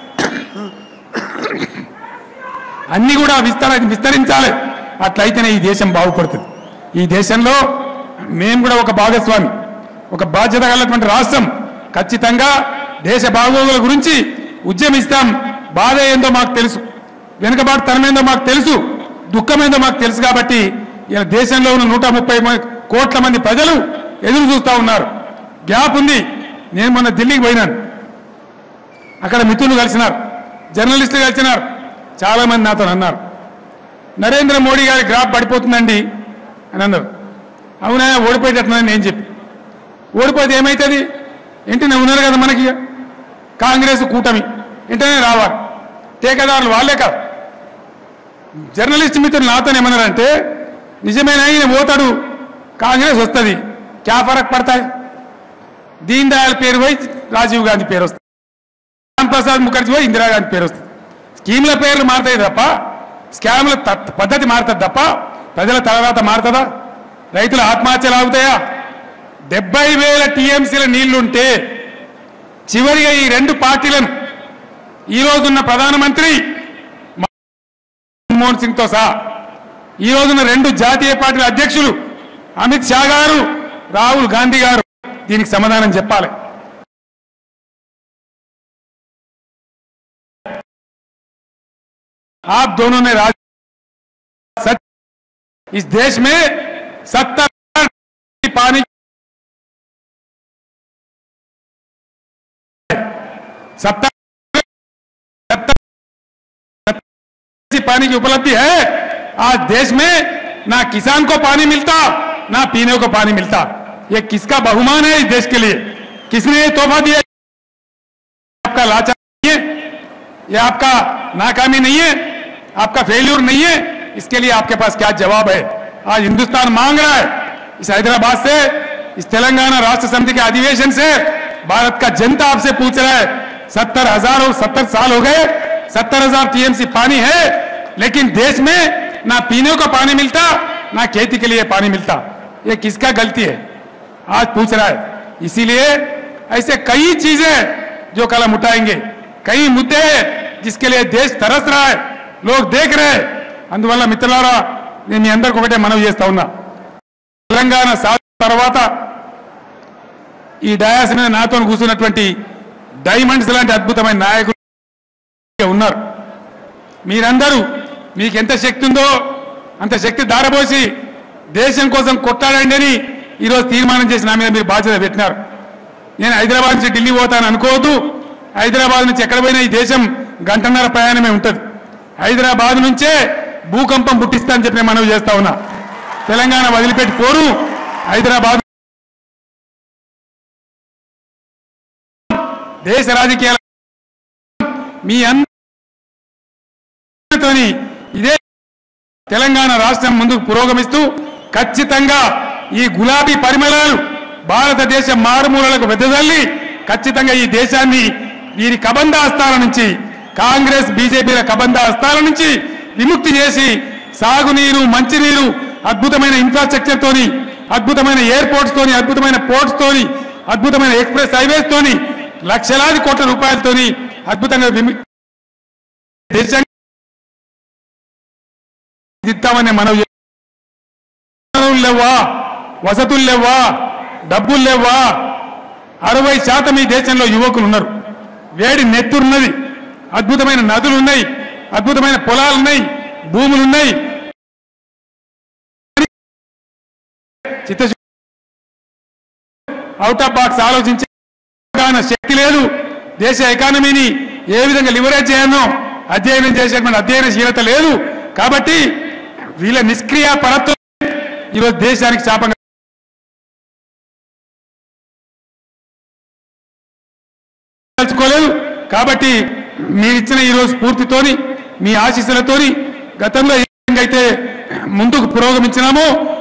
అన్ని కూడా విస్తర విస్తరించాలి అట్లయితేనే ఈ దేశం బాగుపడుతుంది ఈ దేశంలో మేము కూడా ఒక భాగస్వామి ఒక బాధ్యత కలిగినటువంటి రాష్ట్రం ఖచ్చితంగా దేశ బాగోగుల గురించి ఉద్యమిస్తాం బాధ ఏందో మాకు తెలుసు వెనుకబాటుతనం ఏందో మాకు తెలుసు దుఃఖమేందో మాకు తెలుసు కాబట్టి ఇలా దేశంలో ఉన్న నూట ముప్పై మ- కోట్ల మంది ప్రజలు ఎదురు చూస్తూ ఉన్నారు గ్యాప్ ఉంది నేను మొన్న ఢిల్లీకి పోయినాను అక్కడ మిత్రులు కలిసినారు జర్నలిస్టులు కలిసినారు చాలా మంది నాతో అన్నారు నరేంద్ర మోడీ గారి గ్రాఫ్ పడిపోతుందండి అని అన్నారు అవునా ఓడిపోయేటట్టుందని నేను చెప్పి ఓడిపోతే ఏమవుతుంది వెంటనే ఉన్నారు కదా మనకి కాంగ్రెస్ కూటమి వెంటనే రావాలి టీకాదారులు వాళ్ళే కాదు జర్నలిస్ట్ మిత్రులు నాతో ఏమన్నారంటే నిజమైన ఆయన పోతాడు కాంగ్రెస్ వస్తుంది క్యా ఫరక్ పడతాయి దీన్ దయాళ్ పేరు పోయి రాజీవ్ గాంధీ పేరు వస్తుంది రామ్ ప్రసాద్ ముఖర్జీ పోయి ఇందిరాగాంధీ పేరు వస్తుంది స్కీమ్ల పేర్లు మారుతాయి తప్ప స్కామ్ల త- పద్ధతి మారుతుంది తప్ప ప్రజల తలరాత మారుతుందా రైతుల ఆత్మహత్యలు ఆగుతాయా డెబ్బై వేల టీఎంసీల నీళ్లుంటే చివరిగా ఈ రెండు పార్టీలను ఈ రోజున్న ప్రధానమంత్రి మన్మోహన్ సింగ్ తో సహా ఈ రోజున రెండు జాతీయ పార్టీల అధ్యక్షులు అమిత్ షా గారు రాహుల్ గాంధీ గారు దీనికి సమాధానం చెప్పాలి आप दोनों ने राज सच इस देश में सत्तर पानी सत्तर सत्तर पानी की उपलब्धि है आज देश में ना किसान को पानी मिलता ना पीने को पानी मिलता ये किसका बहुमान है इस देश के लिए किसने ये तोहफा दिया आपका लाचार नहीं है ये आपका नाकामी नहीं है आपका फेल्यूर नहीं है इसके लिए आपके पास क्या जवाब है आज हिंदुस्तान मांग रहा है इस हैदराबाद से इस तेलंगाना राष्ट्र समिति के अधिवेशन से भारत का जनता आपसे पूछ रहा है सत्तर हजार और सत्तर साल हो गए सत्तर हजार टीएमसी पानी है लेकिन देश में ना पीने को पानी मिलता ना खेती के लिए पानी मिलता ये किसका गलती है आज पूछ रहा है इसीलिए ऐसे कई चीजें जो कल हम उठाएंगे कई मुद्दे हैं जिसके लिए देश तरस रहा है लोग देख रहे हैं అందువల్ల మిత్రులారా నేను మీ అందరికి ఒకటే మనవి చేస్తా ఉన్నా తెలంగాణ సాధిన తర్వాత ఈ డయాస్ మీద నాతో కూర్చున్నటువంటి డైమండ్స్ లాంటి అద్భుతమైన నాయకులు ఉన్నారు మీరందరూ మీకు ఎంత శక్తి ఉందో అంత శక్తి దారబోసి దేశం కోసం కొట్టాడండి అని ఈరోజు తీర్మానం చేసి నా మీద మీరు బాధ్యత పెట్టినారు నేను హైదరాబాద్ నుంచి ఢిల్లీ పోతాను అనుకోవద్దు హైదరాబాద్ నుంచి ఎక్కడ పోయినా ఈ దేశం గంటన్నర ప్రయాణమే ఉంటుంది హైదరాబాద్ నుంచే భూకంపం పుట్టిస్తా అని చెప్పి నేను మనవి చేస్తా ఉన్నా తెలంగాణ వదిలిపెట్టి పోరు హైదరాబాద్ దేశ రాజకీయాల మీ అందరితోని ఇదే తెలంగాణ రాష్ట్రం ముందుకు పురోగమిస్తూ ఖచ్చితంగా ఈ గులాబీ పరిమళాలు భారతదేశ మారుమూలలకు వెదజల్లి ఖచ్చితంగా ఈ దేశాన్ని వీరి కబంధ హస్తాల నుంచి కాంగ్రెస్ బీజేపీల కబంధ హస్తాల నుంచి విముక్తి చేసి సాగునీరు మంచినీరు అద్భుతమైన ఇన్ఫ్రాస్ట్రక్చర్ తోని అద్భుతమైన ఎయిర్పోర్ట్స్ తోని అద్భుతమైన పోర్ట్స్ తోని అద్భుతమైన ఎక్స్ప్రెస్ హైవేస్ తోని లక్షలాది కోట్ల రూపాయలతోని అద్భుతంగా విము- దేశాన్ని ఇద్దామని మనం వనరులు లేవా వసతులు లేవా డబ్బులు లేవా అరవై శాతం ఈ దేశంలో యువకులు ఉన్నారు వేడి నెత్తురున్నది అద్భుతమైన నదులు ఉన్నాయి అద్భుతమైన పొలాలు ఉన్నాయి భూములు ఉన్నాయి చిత్తశుద్ధి అవుట్ ఆఫ్ బాక్స్ ఆలోచించే అవగాహన శక్తి లేదు దేశ ఎకానమీని ఏ విధంగా లివరేజ్ చేయాలో అధ్యయనం చేసేటువంటి అధ్యయనశీలత లేదు కాబట్టి వీళ్ళ నిష్క్రియ పరత్వం ఈరోజు దేశానికి శాపంగా తలుచుకోలేదు కాబట్టి మీరిచ్చిన ఈరోజు స్ఫూర్తితోని మీ ఆశీస్సులతోని గతంలో ఏ విధంగా అయితే ముందుకు పురోగమించినామో